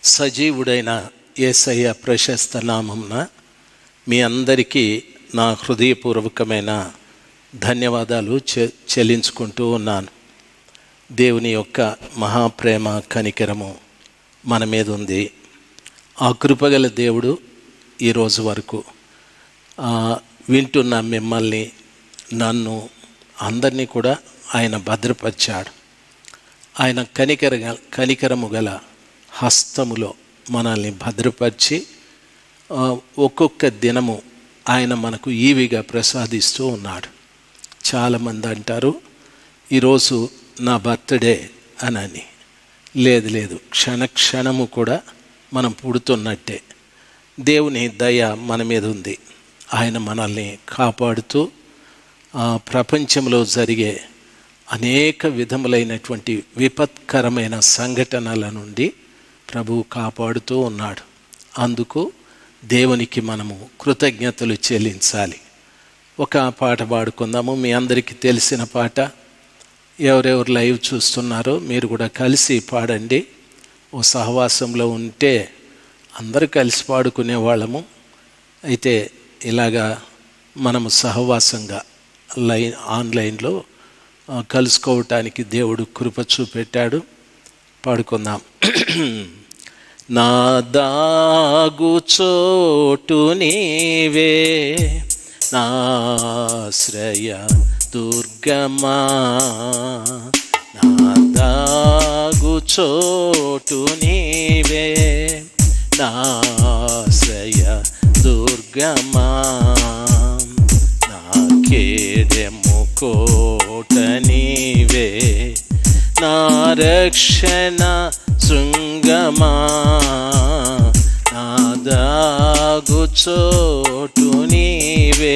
సజీవుడైన ఏసయ్య ప్రశస్త నామంన మీ అందరికీ నా హృదయపూర్వకమైన ధన్యవాదాలు చె చెల్లించుకుంటూ ఉన్నాను దేవుని యొక్క మహాప్రేమ కనికరము మన మీద ఉంది ఆ కృపగల దేవుడు ఈరోజు వరకు ఆ, వింటున్న మిమ్మల్ని నన్ను అందరినీ కూడా ఆయన భద్రపరిచాడు ఆయన కనికర కనికరము గల హస్తములో మనల్ని భద్రపరిచి ఆ, ఒక్కొక్క దినము ఆయన మనకు ఈవిగా ప్రసాదిస్తూ ఉన్నాడు చాలామంది అంటారు ఈరోజు నా బర్త్డే అనని లేదు లేదు క్షణ క్షణము కూడా మనం పుడుతున్నట్టే దేవుని దయ మన మీద ఉంది ఆయన మనల్ని కాపాడుతూ ఆ, ప్రపంచంలో జరిగే అనేక విధములైనటువంటి విపత్కరమైన సంఘటనల నుండి ప్రభువు కాపాడుతూ ఉన్నాడు అందుకు దేవునికి మనము కృతజ్ఞతలు చెల్లించాలి ఒక పాట పాడుకుందాము మీ అందరికీ తెలిసిన పాట ఎవరెవరు లైవ్ చూస్తున్నారో మీరు కూడా కలిసి పాడండి ఓ సహవాసంలో ఉంటే అందరూ కలిసి పాడుకునే వాళ్ళము అయితే ఇలాగా మనము సహవాసంగా లైన్ ఆన్లైన్లో ఆ, కలుసుకోవటానికి దేవుడు కృప చూపెట్టాడు పాడుకుందాం నా దాగు చోటు నీవే నాశ్రయ దుర్గమా నా దాగు చోటు నీవే నాశ్రయ దుర్గమా నా కేడెము కోట నీవే నా రక్షణ శృంగమా నా దాగు చోటు నీవే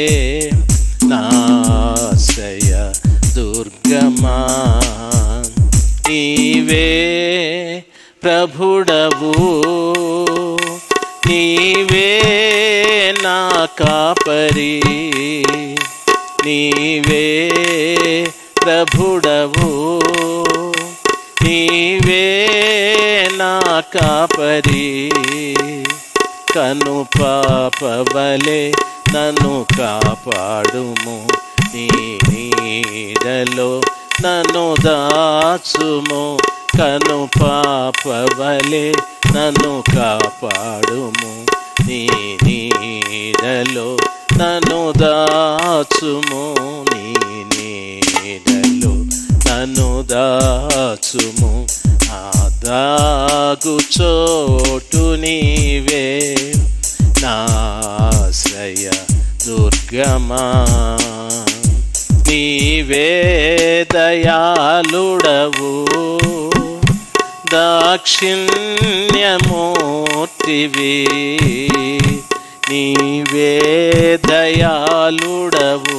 నాశయ దుర్గమా నీవే ప్రభుడవు నీవే నా కాపరి నీవే ప్రభుడవు నీవే నా కాపరి కను పాపవలే నన్ను కాపాడుము నీ నీడలో నన్ను దాచుము కను పాపవలే నన్ను కాపాడుము నీ నీడలో నన్ను దాచుము నీ నీడలో నన్ను దాచుము ఆ దాగు చోటు నీవే నాశ్రయ దుర్గమా నీవే దయాళుడవు దాక్షిణ్యమూర్తివి నీవే దయాళుడవు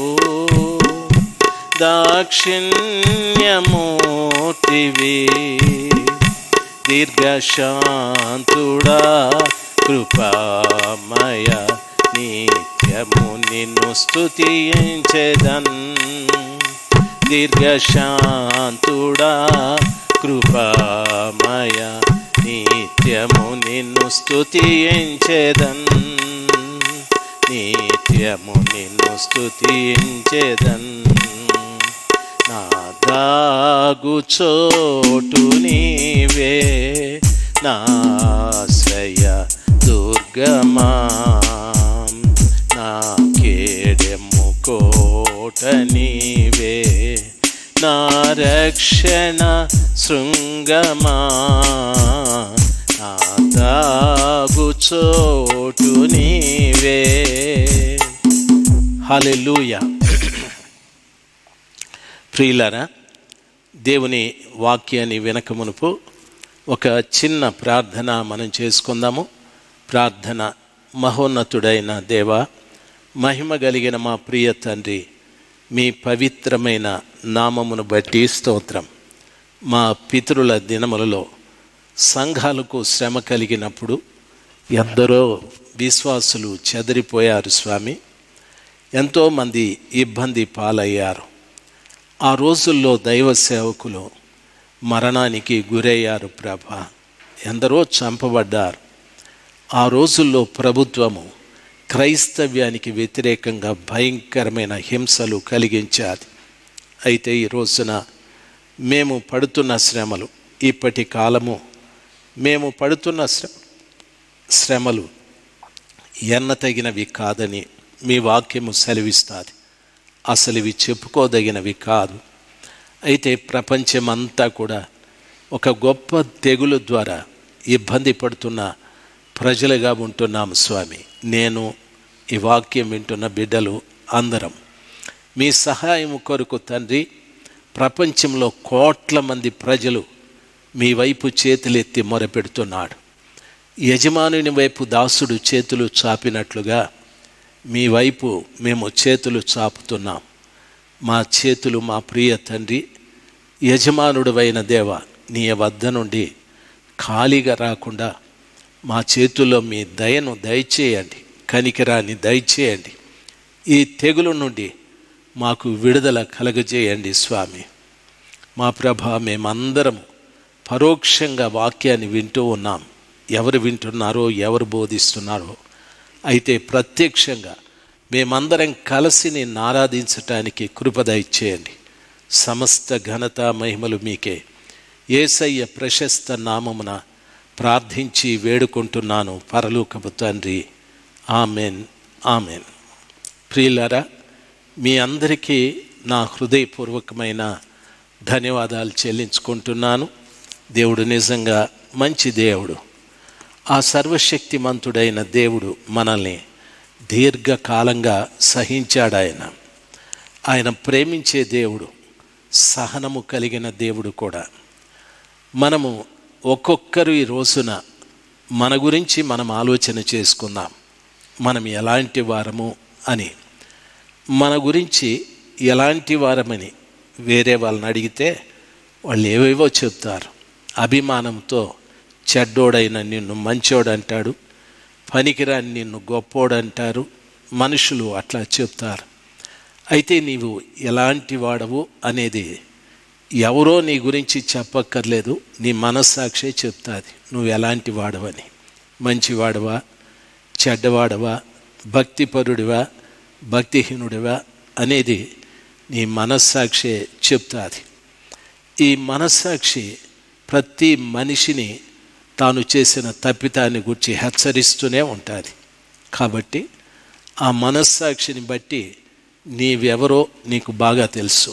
దాక్షిణ్యమూర్తివి దీర్ఘశాంతుడా కృపామయ నిత్యము నిన్ను స్తుతించెదన్ దీర్ఘశాంతుడా కృపామయ నిత్యము నిన్ను స్తుతించెదన్ నిత్యము నిన్ను స్తుతించెదన్ నా దాగు చోటు నీవే నాశ్రయ దుర్గమా నా కేడెము కోట నీవే నా రక్షణ శృంగమా నా దాగు చోటు నీవే హల్లెలూయా ప్రియులారా దేవుని వాక్యాన్ని వినక మునుపు ఒక చిన్న ప్రార్థన మనం చేసుకుందాము ప్రార్థన మహోన్నతుడైన దేవ మహిమ కలిగిన మా ప్రియ తండ్రి మీ పవిత్రమైన నామమును బట్టి స్తోత్రం మా పితరుల దినములలో సంఘాలకు శ్రమ కలిగినప్పుడు ఎందరో విశ్వాసులు చెదిరిపోయారు స్వామి ఎంతోమంది ఇబ్బంది పాలయ్యారు ఆ రోజుల్లో దైవ సేవకులు మరణానికి గురయ్యారు ప్రభ ఎందరో చంపబడ్డారు ఆ రోజుల్లో ప్రభుత్వము క్రైస్తవ్యానికి వ్యతిరేకంగా భయంకరమైన హింసలు కలిగించాది అయితే ఈ రోజున మేము పడుతున్న శ్రమలు ఇప్పటి కాలము మేము పడుతున్న శ్ర శ్రమలు ఎన్నతగినవి కాదని మీ వాక్యము సెలవిస్తుంది అసలు ఇవి చెప్పుకోదగినవి కాదు అయితే ప్రపంచమంతా కూడా ఒక గొప్ప తెగులు ద్వారా ఇబ్బంది పడుతున్న ప్రజలుగా ఉంటున్నాము స్వామి నేను ఈ వాక్యం వింటున్న బిడ్డలు అందరం మీ సహాయం కొరకు తండ్రి ప్రపంచంలో కోట్ల మంది ప్రజలు మీ వైపు చేతులెత్తి మొరపెడుతున్నాడు యజమానుని వైపు దాసుడు చేతులు చాపినట్లుగా మీ వైపు మేము చేతులు చాపుతున్నాం మా చేతులు మా ప్రియ తండ్రి యజమానుడువైన దేవ నీ వద్ద నుండి ఖాళీగా రాకుండా మా చేతుల్లో మీ దయను దయచేయండి కనికరాన్ని దయచేయండి ఈ తెగులు నుండి మాకు విడుదల కలగజేయండి స్వామి మా ప్రభ మేమందరం పరోక్షంగా వాక్యాన్ని వింటూ ఉన్నాం ఎవరు వింటున్నారో ఎవరు బోధిస్తున్నారో అయితే ప్రత్యక్షంగా మేమందరం కలిసి నిన్ను ఆరాధించటానికి కృపద ఇచ్చేయండి సమస్త ఘనత మహిమలు మీకే ఏసయ్య ప్రశస్త నామమున ప్రార్థించి వేడుకుంటున్నాను పరలోకపు తండ్రి ఆమెన్ ఆమెన్ ప్రియులరా మీ అందరికీ నా హృదయపూర్వకమైన ధన్యవాదాలు చెల్లించుకుంటున్నాను దేవుడు నిజంగా మంచి దేవుడు ఆ సర్వశక్తిమంతుడైన దేవుడు మనల్ని దీర్ఘకాలంగా సహించాడు ఆయన ఆయన ప్రేమించే దేవుడు సహనము కలిగిన దేవుడు కూడా మనము ఒక్కొక్కరు ఈ రోజున మన గురించి మనం ఆలోచన చేసుకుందాం మనం ఎలాంటి వారము అని మన గురించి ఎలాంటి వారమని వేరే వాళ్ళని అడిగితే వాళ్ళు ఏవేవో చెప్తారు అభిమానంతో చెడ్డోడైన నిన్ను మంచోడంటాడు పనికిరాని నిన్ను గొప్పోడంటారు మనుషులు అట్లా చెప్తారు అయితే నీవు ఎలాంటి వాడవు అనేది ఎవరో నీ గురించి చెప్పక్కర్లేదు నీ మనస్సాక్షే చెప్తాది నువ్వు ఎలాంటి వాడవని మంచివాడవా చెడ్డవాడవా భక్తిపరుడివా భక్తిహీనుడివా అనేది నీ మనస్సాక్షే చెప్తాది ఈ మనస్సాక్షి ప్రతి మనిషిని తాను చేసిన తప్పితాన్ని గురించి హెచ్చరిస్తూనే ఉంటుంది కాబట్టి ఆ మనస్సాక్షిని బట్టి నీవెవరో నీకు బాగా తెలుసు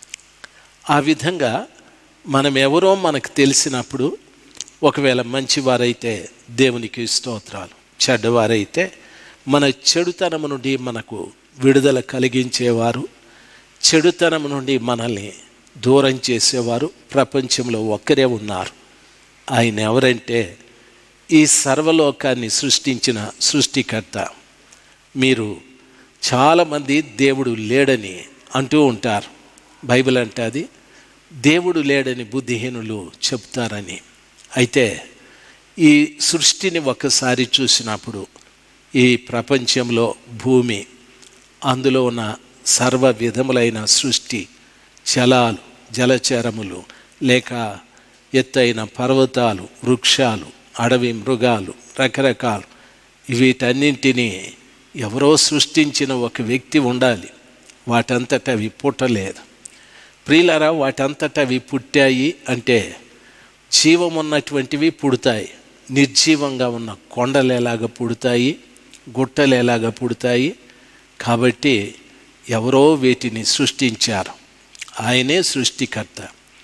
ఆ విధంగా మనం ఎవరో మనకు తెలిసినప్పుడు ఒకవేళ మంచివారైతే దేవునికి స్తోత్రాలు చెడ్డవారైతే మన చెడుతనం నుండి మనకు విడుదల కలిగించేవారు చెడుతనం నుండి మనల్ని దూరం చేసేవారు ప్రపంచంలో ఒక్కరే ఉన్నారు ఆయన ఎవరంటే ఈ సర్వలోకాన్ని సృష్టించిన సృష్టికర్త మీరు చాలామంది దేవుడు లేడని అంటూ ఉంటారు బైబిల్ అంటుంది దేవుడు లేడని బుద్ధిహీనులు చెప్తారని అయితే ఈ సృష్టిని ఒకసారి చూసినప్పుడు ఈ ప్రపంచంలో భూమి అందులో ఉన్న సర్వ విధములైన సృష్టి జలాలు జలచరములు లేక ఎత్తైన పర్వతాలు వృక్షాలు అడవి మృగాలు రకరకాలు వీటన్నింటినీ ఎవరో సృష్టించిన ఒక వ్యక్తి ఉండాలి వాటంతట అవి పుట్టలేదు ప్రియులరా వాటంతట అవి పుట్టాయి అంటే జీవం ఉన్నటువంటివి పుడతాయి నిర్జీవంగా ఉన్న కొండలు ఎలాగ పుడతాయి గుట్టలు ఎలాగ పుడతాయి కాబట్టి ఎవరో వీటిని సృష్టించారు ఆయనే సృష్టికర్త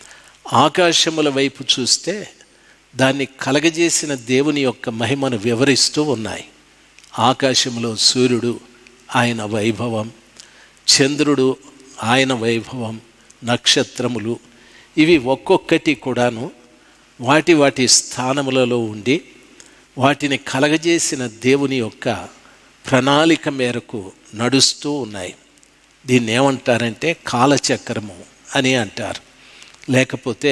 ఆకాశముల వైపు చూస్తే దాన్ని కలగజేసిన దేవుని యొక్క మహిమను వివరిస్తూ ఉన్నాయి ఆకాశంలో సూర్యుడు ఆయన వైభవం చంద్రుడు ఆయన వైభవం నక్షత్రములు ఇవి ఒక్కొక్కటి కూడాను వాటి వాటి స్థానములలో ఉండి వాటిని కలగజేసిన దేవుని యొక్క ప్రణాళిక మేరకు నడుస్తూ ఉన్నాయి దీన్ని ఏమంటారంటే కాలచక్రము అని అంటారు లేకపోతే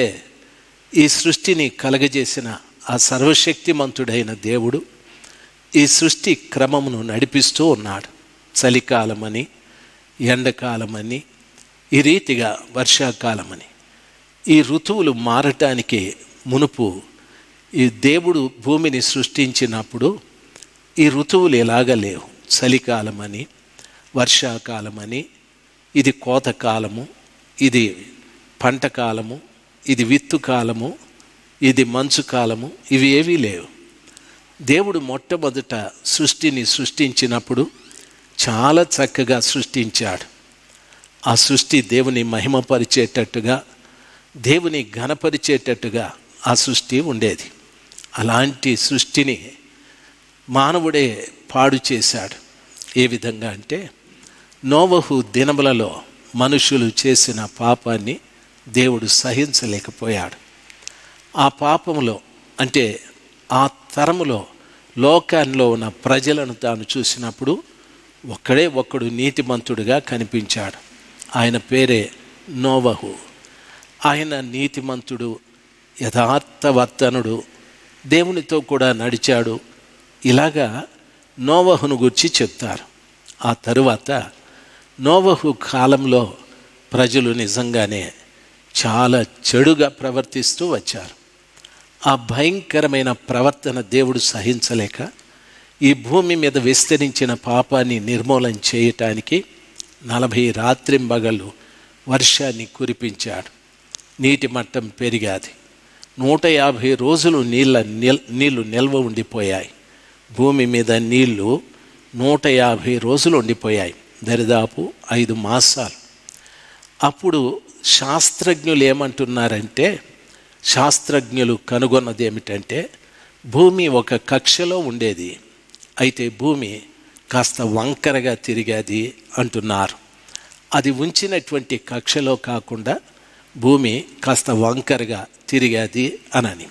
ఈ సృష్టిని కలగజేసిన ఆ సర్వశక్తిమంతుడైన దేవుడు ఈ సృష్టి క్రమమును నడిపిస్తూ ఉన్నాడు చలికాలమని ఎండకాలమని ఈ రీతిగా వర్షాకాలమని ఈ ఋతువులు మారటానికి మునుపు ఈ దేవుడు భూమిని సృష్టించినప్పుడు ఈ ఋతువులు ఎలాగ లేవు చలికాలమని వర్షాకాలమని ఇది కోతకాలము ఇది పంట కాలము ఇది విత్తు కాలము ఇది మంచు కాలము ఇవి ఏవీ లేవు దేవుడు మొట్టమొదట సృష్టిని సృష్టించినప్పుడు చాలా చక్కగా సృష్టించాడు ఆ సృష్టి దేవుని మహిమపరిచేటట్టుగా దేవుని ఘనపరిచేటట్టుగా ఆ సృష్టి ఉండేది అలాంటి సృష్టిని మానవుడే పాడు చేశాడు ఏ విధంగా అంటే నోవహు దినములలో మనుషులు చేసిన పాపాన్ని దేవుడు సహించలేకపోయాడు ఆ పాపములో అంటే ఆ తరములో లోకాల్లో ఉన్న ప్రజలను తాను చూసినప్పుడు ఒక్కడే ఒక్కడు నీతిమంతుడుగా కనిపించాడు ఆయన పేరే నోవహు ఆయన నీతిమంతుడు యథార్థవర్తనుడు దేవునితో కూడా నడిచాడు ఇలాగా నోవహును గురించి చెప్తారు ఆ తరువాత నోవహు కాలంలో ప్రజలు నిజంగానే చాలా చెడుగా ప్రవర్తిస్తూ వచ్చారు ఆ భయంకరమైన ప్రవర్తన దేవుడు సహించలేక ఈ భూమి మీద విస్తరించిన పాపాన్ని నిర్మూలన చేయటానికి నలభై రాత్రింబగళ్ళు వర్షాన్ని కురిపించాడు నీటి మట్టం పెరిగాది నూట యాభై రోజులు నీళ్ళ నిల్ నీళ్లు నిల్వ ఉండిపోయాయి భూమి మీద నీళ్లు నూట యాభై రోజులు ఉండిపోయాయి దరిదాపు ఐదు మాసాలు అప్పుడు శాస్త్రజ్ఞులు ఏమంటున్నారంటే శాస్త్రజ్ఞులు కనుగొన్నది ఏమిటంటే భూమి ఒక కక్షలో ఉండేది అయితే భూమి కాస్త వంకరగా తిరిగేది అంటున్నారు అది ఉంచినటువంటి కక్షలో కాకుండా భూమి కాస్త వంకరగా తిరిగేది అనని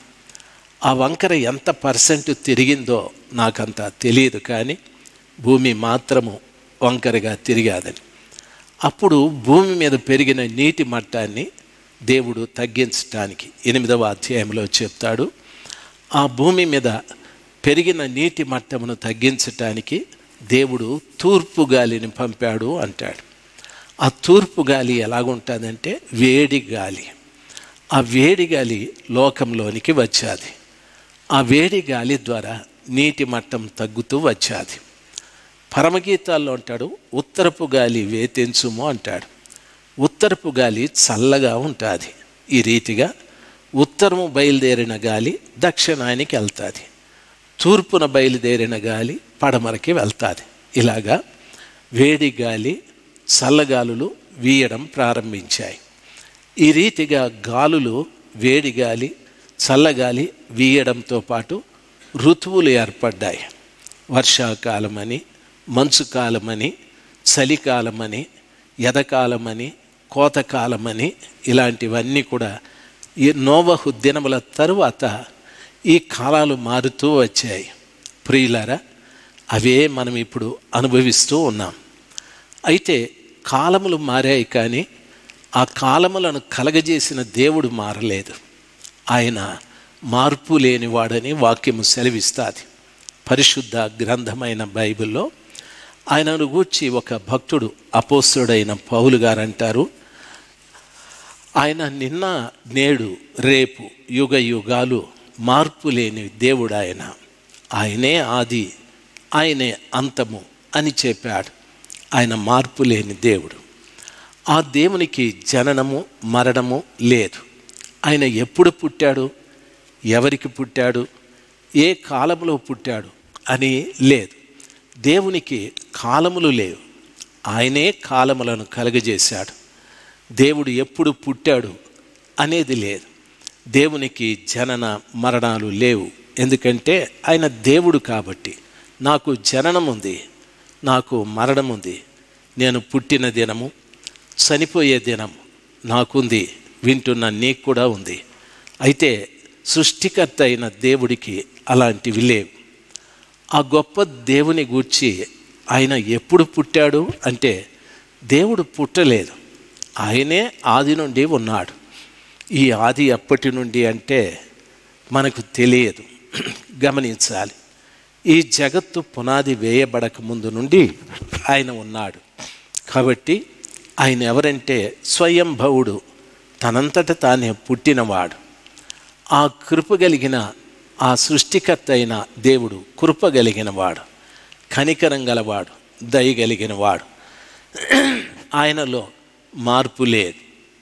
ఆ వంకర ఎంత పర్సెంట్ తిరిగిందో నాకంత తెలియదు కానీ భూమి మాత్రము వంకరగా తిరిగాదని అప్పుడు భూమి మీద పెరిగిన నీటి మట్టాన్ని దేవుడు తగ్గించటానికి ఎనిమిదవ అధ్యాయంలో చెప్తాడు ఆ భూమి మీద పెరిగిన నీటి మట్టమును తగ్గించటానికి దేవుడు తూర్పు గాలిని పంపాడు అంటాడు ఆ తూర్పు గాలి ఎలాగుంటుందంటే వేడి గాలి ఆ వేడి గాలి లోకంలోనికి వచ్చాది ఆ వేడి గాలి ద్వారా నీటి మట్టం తగ్గుతూ వచ్చాది పరమగీతాల్లో అంటాడు ఉత్తరపు గాలి వేతెంచుము అంటాడు ఉత్తరపు గాలి చల్లగా ఉంటుంది ఈ రీతిగా ఉత్తరము బయలుదేరిన గాలి దక్షిణానికి వెళ్తుంది తూర్పున బయలుదేరిన గాలి పడమరకి వెళ్తుంది ఇలాగా వేడి గాలి చల్లగాలులు వీయడం ప్రారంభించాయి ఈ రీతిగా గాలులు వేడి గాలి చల్లగాలి వీయడంతో పాటు ఋతువులు ఏర్పడ్డాయి వర్షాకాలమని మంచు కాలమని చలికాలమని ఎదకాలమని కోతకాలమని ఇలాంటివన్నీ కూడా ఈ నోవహు దినముల తరువాత ఈ కాలాలు మారుతూ వచ్చాయి ప్రియులారా అవే మనం ఇప్పుడు అనుభవిస్తూ ఉన్నాం అయితే కాలములు మారాయి కానీ ఆ కాలములను కలగజేసిన దేవుడు మారలేదు ఆయన మార్పు లేనివాడని వాక్యము సెలవిస్తుంది పరిశుద్ధ గ్రంథమైన బైబిల్లో ఆయనను గూర్చి ఒక భక్తుడు అపోస్తుడైన పౌలు గారు అంటారు ఆయన నిన్న నేడు రేపు యుగ యుగాలు మార్పు లేని దేవుడు ఆయన ఆయనే ఆది ఆయనే అంతము అని చెప్పాడు ఆయన మార్పు లేని దేవుడు ఆ దేవునికి జననము మరణము లేదు ఆయన ఎప్పుడు పుట్టాడు ఎవరికి పుట్టాడు ఏ కాలంలో పుట్టాడు అని లేదు దేవునికి కాలములు లేవు ఆయనే కాలములను కలుగజేశాడు దేవుడు ఎప్పుడు పుట్టాడు అనేది లేదు దేవునికి జనన మరణాలు లేవు ఎందుకంటే ఆయన దేవుడు కాబట్టి నాకు జననం ఉంది నాకు మరణం ఉంది నేను పుట్టిన దినము చనిపోయే దినం నాకుంది వింటున్న నీకు కూడా ఉంది అయితే సృష్టికర్త అయిన దేవుడికి అలాంటివి లేవు ఆ గొప్ప దేవుని గూర్చి ఆయన ఎప్పుడు పుట్టాడు అంటే దేవుడు పుట్టలేదు ఆయనే ఆది నుండి ఉన్నాడు ఈ ఆది ఎప్పటి నుండి అంటే మనకు తెలియదు గమనించాలి ఈ జగత్తు పునాది వేయబడక ముందు నుండి ఆయన ఉన్నాడు కాబట్టి ఆయన ఎవరంటే స్వయంభవుడు తనంతట తానే పుట్టినవాడు ఆ కృప కలిగిన ఆ సృష్టికర్త అయిన దేవుడు కృపగలిగిన వాడు కనికరం గలవాడు దయగలిగిన వాడు ఆయనలో మార్పు లేదు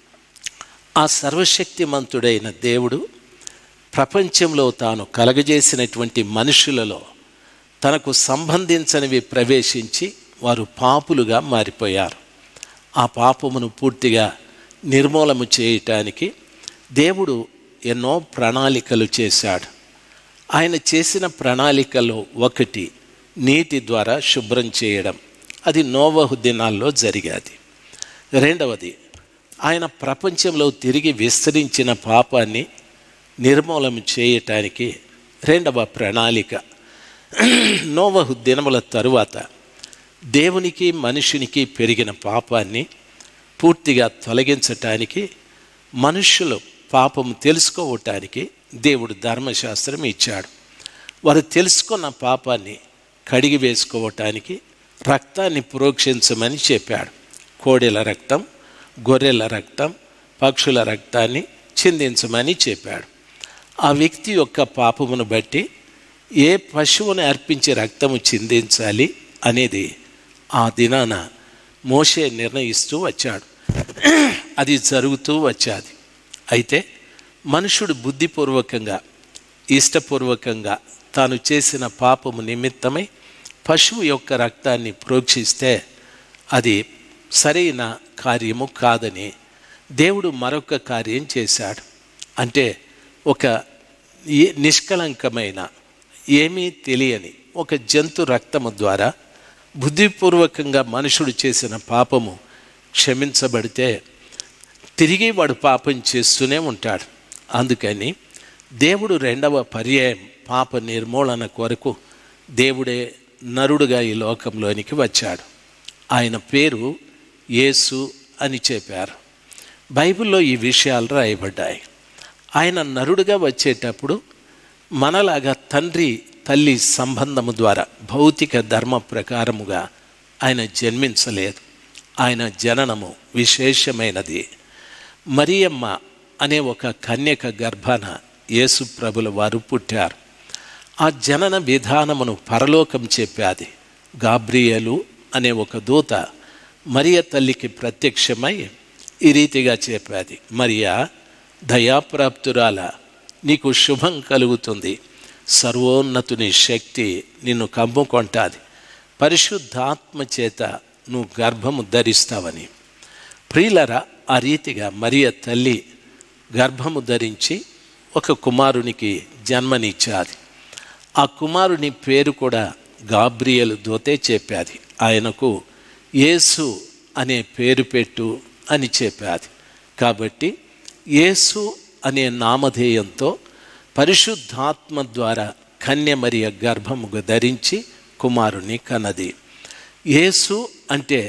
ఆ సర్వశక్తిమంతుడైన దేవుడు ప్రపంచంలో తాను కలగజేసినటువంటి మనుషులలో తనకు సంబంధించనివి ప్రవేశించి వారు పాపులుగా మారిపోయారు ఆ పాపమును పూర్తిగా నిర్మూలము చేయటానికి దేవుడు ఎన్నో ప్రణాళికలు చేశాడు ఆయన చేసిన ప్రణాళికలో ఒకటి నీటి ద్వారా శుభ్రం చేయడం అది నోవహు దినాల్లో జరిగేది రెండవది ఆయన ప్రపంచంలో తిరిగి విస్తరించిన పాపాన్ని నిర్మూలన చేయటానికి రెండవ ప్రణాళిక నోవహు దినముల తరువాత దేవునికి మనుషునికి పెరిగిన పాపాన్ని పూర్తిగా తొలగించటానికి మనుషులు పాపం తెలుసుకోవటానికి దేవుడు ధర్మశాస్త్రం ఇచ్చాడు వారు తెలుసుకున్న పాపాన్ని కడిగి వేసుకోవటానికి రక్తాన్ని ప్రోక్షించమని చెప్పాడు కోడెల రక్తం గొర్రెల రక్తం పక్షుల రక్తాన్ని చిందించమని చెప్పాడు ఆ వ్యక్తి యొక్క పాపమును బట్టి ఏ పశువును అర్పించి రక్తము చిందించాలి అనేది ఆ దినాన మోషే నిర్ణయిస్తూ వచ్చాడు అది జరుగుతూ వచ్చాది అయితే మనుషుడు బుద్ధిపూర్వకంగా ఇష్టపూర్వకంగా తాను చేసిన పాపము నిమిత్తమై పశువు యొక్క రక్తాన్ని ప్రోక్షిస్తే అది సరైన కార్యము కాదని దేవుడు మరొక కార్యం చేశాడు అంటే ఒక ఏ- నిష్కళంకమైన ఏమీ తెలియని ఒక జంతు రక్తము ద్వారా బుద్ధిపూర్వకంగా మనుషుడు చేసిన పాపము క్షమించబడితే తిరిగి వాడు పాపం చేస్తూనే ఉంటాడు అందుకని దేవుడు రెండవ పర్యాయం పాప నిర్మూలన కొరకు దేవుడే నరుడుగా ఈ లోకంలోనికి వచ్చాడు ఆయన పేరు యేసు అని చెప్పారు బైబిల్లో ఈ విషయాలు రాయబడ్డాయి ఆయన నరుడుగా వచ్చేటప్పుడు మనలాగా తండ్రి తల్లి సంబంధము ద్వారా భౌతిక ధర్మ ప్రకారముగా ఆయన జన్మించలేదు ఆయన జననము విశేషమైనది మరియమ్మ అనే ఒక కన్యక గర్భాన యేసు ప్రభుల వారు పుట్టారు ఆ జనన విధానమును పరలోకం చెప్పాది గాబ్రియేలు అనే ఒక దూత మరియ తల్లికి ప్రత్యక్షమై ఈ రీతిగా చెప్పాది మరియా దయాప్రాప్తురాల నీకు శుభం కలుగుతుంది సర్వోన్నతుని శక్తి నిన్ను కమ్ముకొంటాది పరిశుద్ధాత్మ చేత నువ్వు గర్భము ధరిస్తావని ప్రియులరా ఆ రీతిగా మరియ తల్లి గర్భము ధరించి ఒక కుమారునికి జన్మనిచ్చాది ఆ కుమారుని పేరు కూడా గాబ్రియలు దోతే చెప్పాది ఆయనకు యేసు అనే పేరు పెట్టు అని చెప్పాది కాబట్టి యేసు అనే నామధేయంతో పరిశుద్ధాత్మ ద్వారా కన్యమరియ గర్భముగా ధరించి కుమారుని కన్నది యేసు అంటే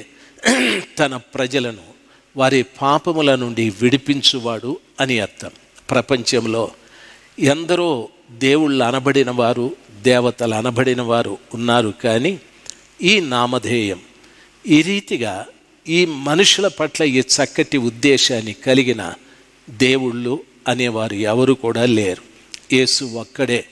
తన ప్రజలను వారి పాపముల నుండి విడిపించువాడు అని అర్థం ప్రపంచంలో ఎందరో దేవుళ్ళు అనబడిన వారు దేవతలు అనబడిన వారు ఉన్నారు కానీ ఈ నామధేయం ఈ రీతిగా ఈ మనుషుల పట్ల ఈ చక్కటి ఉద్దేశాన్ని కలిగిన దేవుళ్ళు అనేవారు ఎవరు కూడా లేరు యేసు ఒక్కడే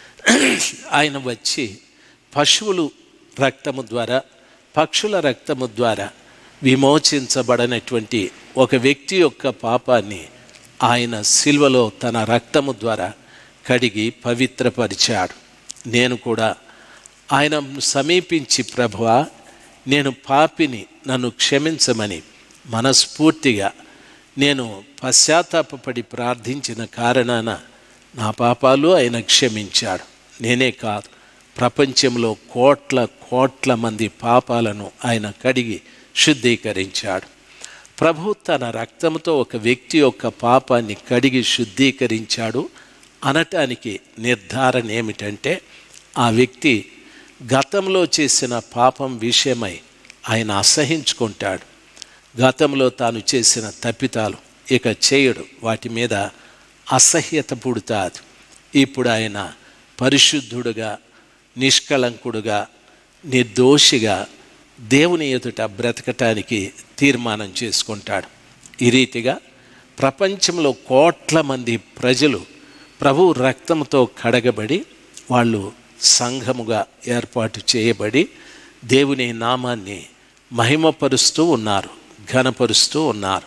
ఆయన వచ్చి పశువులు రక్తము ద్వారా పక్షుల రక్తము ద్వారా విమోచించబడనటువంటి ఒక వ్యక్తి యొక్క పాపాన్ని ఆయన సిల్వలో తన రక్తము ద్వారా కడిగి పవిత్రపరిచాడు నేను కూడా ఆయన సమీపించి ప్రభువా నేను పాపిని నన్ను క్షమించమని మనస్ఫూర్తిగా నేను పశ్చాత్తాపపడి ప్రార్థించిన కారణాన నా పాపాలు ఆయన క్షమించాడు నేనే కాదు ప్రపంచంలో కోట్ల కోట్ల మంది పాపాలను ఆయన కడిగి శుద్ధీకరించాడు ప్రభు తన రక్తంతో ఒక వ్యక్తి యొక్క పాపాన్ని కడిగి శుద్ధీకరించాడు అనటానికి నిర్ధారణ ఏమిటంటే ఆ వ్యక్తి గతంలో చేసిన పాపం విషయమై ఆయన అసహించుకుంటాడు గతంలో తాను చేసిన తప్పితాలు ఇక చేయడు వాటి మీద అసహ్యత పుడుతాది ఇప్పుడు ఆయన పరిశుద్ధుడుగా నిష్కళంకుడుగా నిర్దోషిగా దేవుని ఎదుట బ్రతకటానికి తీర్మానం చేసుకుంటాడు ఈ రీతిగా ప్రపంచంలో కోట్ల మంది ప్రజలు ప్రభు రక్తంతో కడగబడి వాళ్ళు సంఘముగా ఏర్పాటు చేయబడి దేవుని నామాన్ని మహిమపరుస్తూ ఉన్నారు ఘనపరుస్తూ ఉన్నారు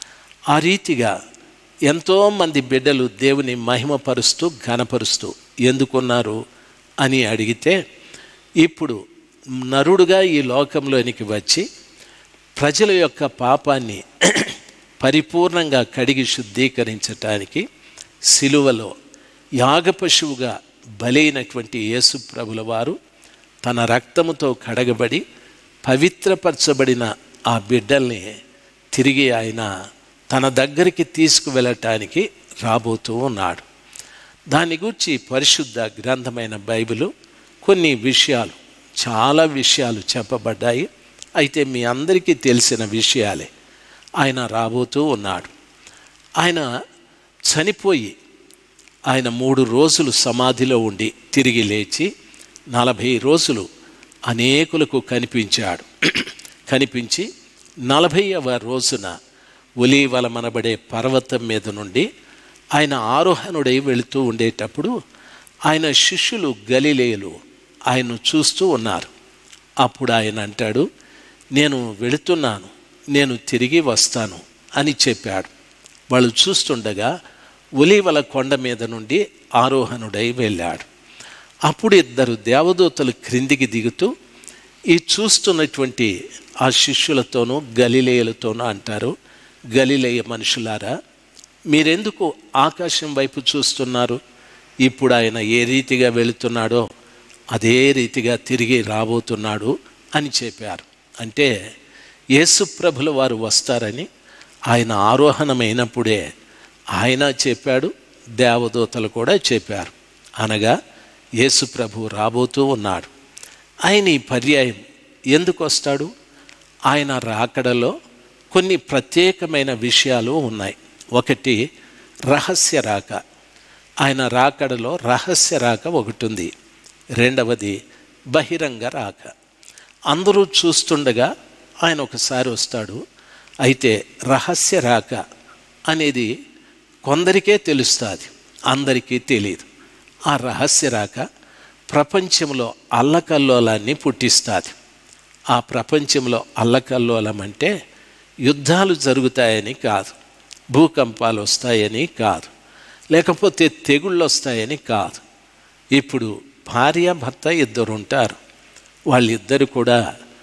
ఆ రీతిగా ఎంతోమంది బిడ్డలు దేవుని మహిమపరుస్తూ ఘనపరుస్తూ ఎందుకున్నారు అని అడిగితే ఇప్పుడు నరుడుగా ఈ లోకంలోనికి వచ్చి ప్రజల యొక్క పాపాన్ని పరిపూర్ణంగా కడిగి శుద్ధీకరించటానికి సిలువలో యాగపశువుగా బలైనటువంటి యేసు ప్రభుల వారు తన రక్తముతో కడగబడి పవిత్రపరచబడిన ఆ బిడ్డల్ని తిరిగి ఆయన తన దగ్గరికి తీసుకువెళ్ళటానికి రాబోతూ ఉన్నాడు దాని గురించి పరిశుద్ధ గ్రంథమైన బైబిల్ కొన్ని విషయాలు చాలా విషయాలు చెప్పబడ్డాయి అయితే మీ అందరికీ తెలిసిన విషయాలే ఆయన రాబోతూ ఉన్నాడు ఆయన చనిపోయి ఆయన మూడు రోజులు సమాధిలో ఉండి తిరిగి లేచి నలభై రోజులు అనేకులకు కనిపించాడు కనిపించి నలభైవ రోజున ఒలీవలమనబడే పర్వతం మీద నుండి ఆయన ఆరోహణుడై వెళుతూ ఉండేటప్పుడు ఆయన శిష్యులు గలిలేయులు ఆయన్ను చూస్తూ ఉన్నారు అప్పుడు ఆయన అంటాడు నేను వెళుతున్నాను నేను తిరిగి వస్తాను అని చెప్పాడు వాళ్ళు చూస్తుండగా ఒలీవల కొండ మీద నుండి ఆరోహణుడై వెళ్ళాడు అప్పుడు ఇద్దరు దేవదూతలు క్రిందికి దిగుతూ ఈ చూస్తున్నటువంటి ఆ శిష్యులతోనూ గలిలేయులతోనూ అంటారు గలిలేయ మనుషులారా మీరెందుకు ఆకాశం వైపు చూస్తున్నారు ఇప్పుడు ఆయన ఏ రీతిగా వెళుతున్నాడో అదే రీతిగా తిరిగి రాబోతున్నాడు అని చెప్పారు అంటే యేసుప్రభుల వారు వస్తారని ఆయన ఆరోహణమైనప్పుడే ఆయన చెప్పాడు దేవదూతలు కూడా చెప్పారు అనగా యేసుప్రభు రాబోతూ ఉన్నాడు ఆయన ఈ పర్యాయం ఎందుకు వస్తాడు ఆయన రాకడలో కొన్ని ప్రత్యేకమైన విషయాలు ఉన్నాయి ఒకటి రహస్య రాక ఆయన రాకడలో రహస్య రాక ఒకటి ఉంది రెండవది బహిరంగ రాక అందరూ చూస్తుండగా ఆయన ఒకసారి వస్తాడు అయితే రహస్య రాక అనేది కొందరికే తెలుస్తుంది అందరికీ తెలియదు ఆ రహస్య రాక ప్రపంచంలో అల్లకల్లోలాన్ని పుట్టిస్తుంది ఆ ప్రపంచంలో అల్లకల్లోలం అంటే యుద్ధాలు జరుగుతాయని కాదు భూకంపాలు వస్తాయని కాదు లేకపోతే తెగుళ్ళు వస్తాయని కాదు ఇప్పుడు భార్య భర్త ఇద్దరు ఉంటారు వాళ్ళిద్దరు కూడా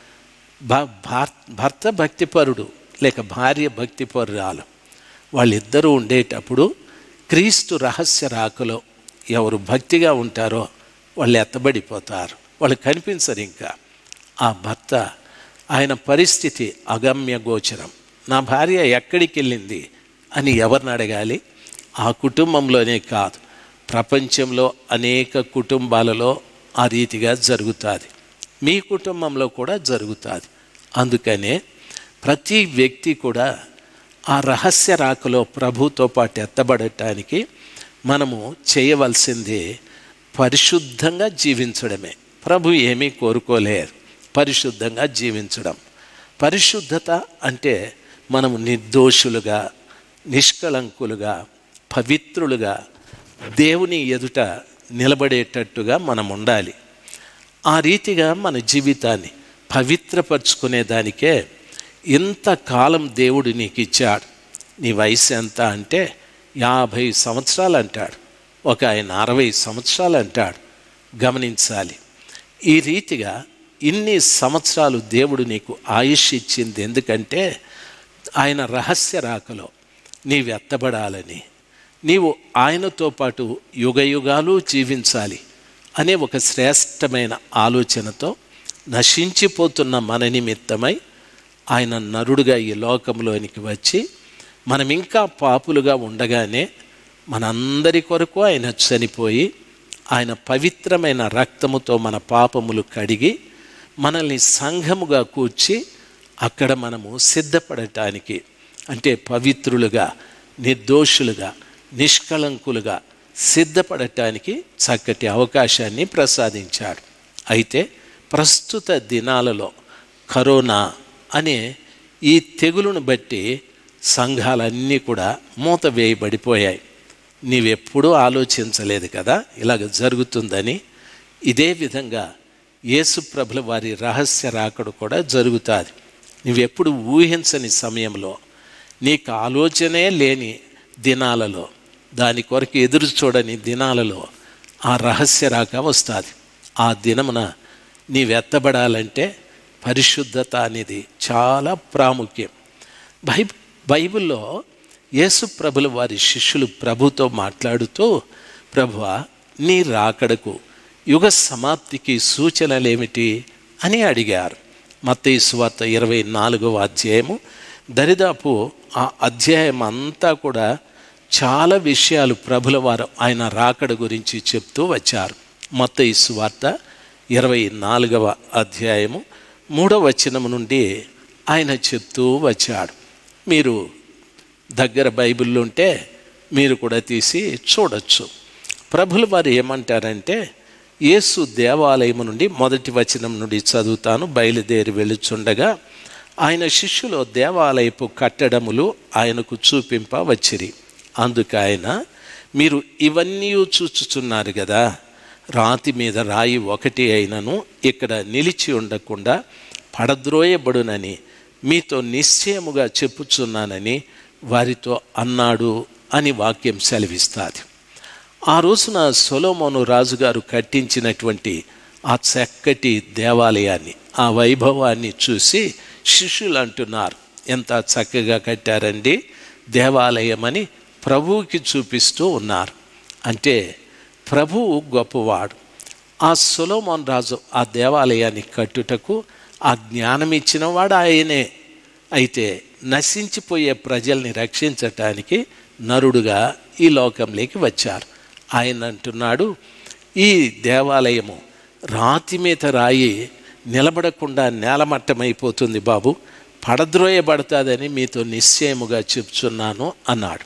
భర్త భక్తిపరుడు లేక భార్య భక్తిపరురాలు వాళ్ళిద్దరూ ఉండేటప్పుడు క్రీస్తు రహస్య రాకలో ఎవరు భక్తిగా ఉంటారో వాళ్ళు ఎత్తబడిపోతారు వాళ్ళు కనిపించరు ఇంకా ఆ భర్త ఆయన పరిస్థితి అగమ్య గోచరం నా భార్య ఎక్కడికి వెళ్ళింది అని ఎవరిని అడగాలి ఆ కుటుంబంలోనే కాదు ప్రపంచంలో అనేక కుటుంబాలలో ఆ రీతిగా జరుగుతుంది మీ కుటుంబంలో కూడా జరుగుతుంది అందుకనే ప్రతి వ్యక్తి కూడా ఆ రహస్య రాకలో ప్రభుతో పాటు ఎత్తబడటానికి మనము చేయవలసింది పరిశుద్ధంగా జీవించడమే ప్రభు ఏమీ కోరుకోలేరు పరిశుద్ధంగా జీవించడం పరిశుద్ధత అంటే మనము నిర్దోషులుగా నిష్కళంకులుగా పవిత్రులుగా దేవుని ఎదుట నిలబడేటట్టుగా మనం ఉండాలి ఆ రీతిగా మన జీవితాన్ని పవిత్రపరుచుకునే దానికే ఇంతకాలం దేవుడు నీకు ఇచ్చాడు నీ వయసు ఎంత అంటే యాభై సంవత్సరాలు అంటాడు ఒక ఆయన అరవై సంవత్సరాలు అంటాడు గమనించాలి ఈ రీతిగా ఇన్ని సంవత్సరాలు దేవుడు నీకు ఆయుష్ ఇచ్చింది ఎందుకంటే ఆయన రహస్య రాకలో నీవు ఎత్తబడాలని నీవు ఆయనతో పాటు యుగ యుగాలు జీవించాలి అనే ఒక శ్రేష్టమైన ఆలోచనతో నశించిపోతున్న మన నిమిత్తమై ఆయన నరుడుగా ఈ లోకంలోనికి వచ్చి మనం ఇంకా పాపులుగా ఉండగానే మనందరి కొరకు ఆయన చనిపోయి ఆయన పవిత్రమైన రక్తముతో మన పాపములు కడిగి మనల్ని సంఘముగా కూర్చి అక్కడ మనము సిద్ధపడటానికి అంటే పవిత్రులుగా నిర్దోషులుగా నిష్కళంకులుగా సిద్ధపడటానికి చక్కటి అవకాశాన్ని ప్రసాదించాడు అయితే ప్రస్తుత దినాలలో కరోనా అనే ఈ తెగులును బట్టి సంఘాలన్నీ కూడా మూత వేయబడిపోయాయి నీవెప్పుడూ ఆలోచించలేదు కదా ఇలాగ జరుగుతుందని ఇదే విధంగా యేసు ప్రభుల వారి రహస్య రాకడు కూడా జరుగుతుంది నువ్వెప్పుడు ఊహించని సమయంలో నీకు ఆలోచనే లేని దినాలలో దాని కొరకు ఎదురు చూడని దినాలలో ఆ రహస్య రాక వస్తుంది ఆ దినమున నీవెత్తబడాలంటే పరిశుద్ధత అనేది చాలా ప్రాముఖ్యం బై బైబిల్లో యేసు ప్రభుల వారి శిష్యులు ప్రభుతో మాట్లాడుతూ ప్రభువ నీ రాకడకు యుగ సమాప్తికి సూచనలేమిటి అని అడిగారు మత్తయి సువార్త ఇరవై నాలుగవ అధ్యాయము దరిదాపు ఆ అధ్యాయం అంతా కూడా చాలా విషయాలు ప్రభుల వారు ఆయన రాకడ గురించి చెప్తూ వచ్చారు మత్తయి సువార్త ఇరవై నాలుగవ అధ్యాయము మూడవ వచనం నుండి ఆయన చెప్తూ వచ్చాడు మీరు దగ్గర బైబిల్ ఉంటే మీరు కూడా తీసి చూడొచ్చు ప్రభులు వారు ఏమంటారంటే యేసు దేవాలయము నుండి మొదటి వచనం నుండి చదువుతాను బయలుదేరి వెళ్ళుచుండగా ఆయన శిష్యులు దేవాలయపు కట్టడములు ఆయనకు చూపింప వచ్చిరి అందుకు ఆయన మీరు ఇవన్నీ చూచుచున్నారు కదా రాతి మీద రాయి ఒకటి అయినను ఇక్కడ నిలిచి ఉండకుండా పడద్రోయబడునని మీతో నిశ్చయముగా చెప్పుచున్నానని వారితో అన్నాడు అని వాక్యం సెలవిస్తుంది ఆ రోజున సొలోమోను రాజుగారు కట్టించినటువంటి ఆ చక్కటి దేవాలయాన్ని ఆ వైభవాన్ని చూసి శిష్యులు అంటున్నారు ఎంత చక్కగా కట్టారండి దేవాలయం అని ప్రభువుకి చూపిస్తూ ఉన్నారు అంటే ప్రభువు గొప్పవాడు ఆ సొలోమోన్ రాజు ఆ దేవాలయాన్ని కట్టుటకు ఆ జ్ఞానం ఇచ్చినవాడు ఆయనే అయితే నశించిపోయే ప్రజల్ని రక్షించటానికి నరుడుగా ఈ లోకంలోకి వచ్చారు ఆయన అంటున్నాడు ఈ దేవాలయము రాతి మీద రాయి నిలబడకుండా నేలమట్టమైపోతుంది బాబు పడద్రోయబడుతుందని మీతో నిశ్చయముగా చెప్తున్నాను అన్నాడు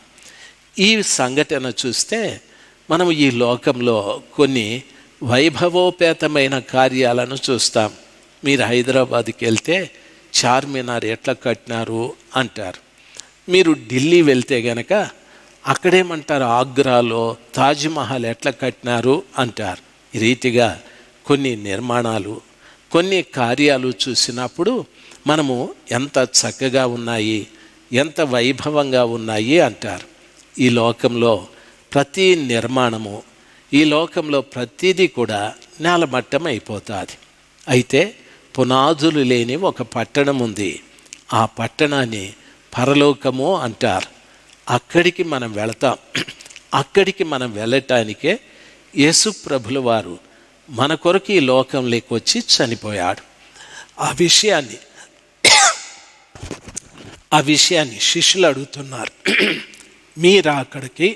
ఈ సంఘటన చూస్తే మనం ఈ లోకంలో కొన్ని వైభవోపేతమైన కార్యాలను చూస్తాం మీరు హైదరాబాద్కి వెళ్తే చార్మినార్ ఎట్లా కట్టినారు అంటారు మీరు ఢిల్లీ వెళ్తే గనక అక్కడేమంటారు ఆగ్రాలో తాజ్మహల్ ఎట్లా కట్టినారు అంటారు ఈ రీతిగా కొన్ని నిర్మాణాలు కొన్ని కార్యాలు చూసినప్పుడు మనము ఎంత చక్కగా ఉన్నాయి ఎంత వైభవంగా ఉన్నాయి అంటారు ఈ లోకంలో ప్రతి నిర్మాణము ఈ లోకంలో ప్రతిదీ కూడా నేలమట్టం అయిపోతుంది అయితే పునాదులు లేని ఒక పట్టణం ఉంది ఆ పట్టణాన్ని పరలోకము అంటారు అక్కడికి మనం వెళతాం అక్కడికి మనం వెళ్ళటానికే యేసు ప్రభుల వారు మన కొరకు ఈ లోకంలోకి వచ్చి చనిపోయాడు ఆ విషయాన్ని ఆ విషయాన్ని శిష్యులు అడుగుతున్నారు మీరు అక్కడికి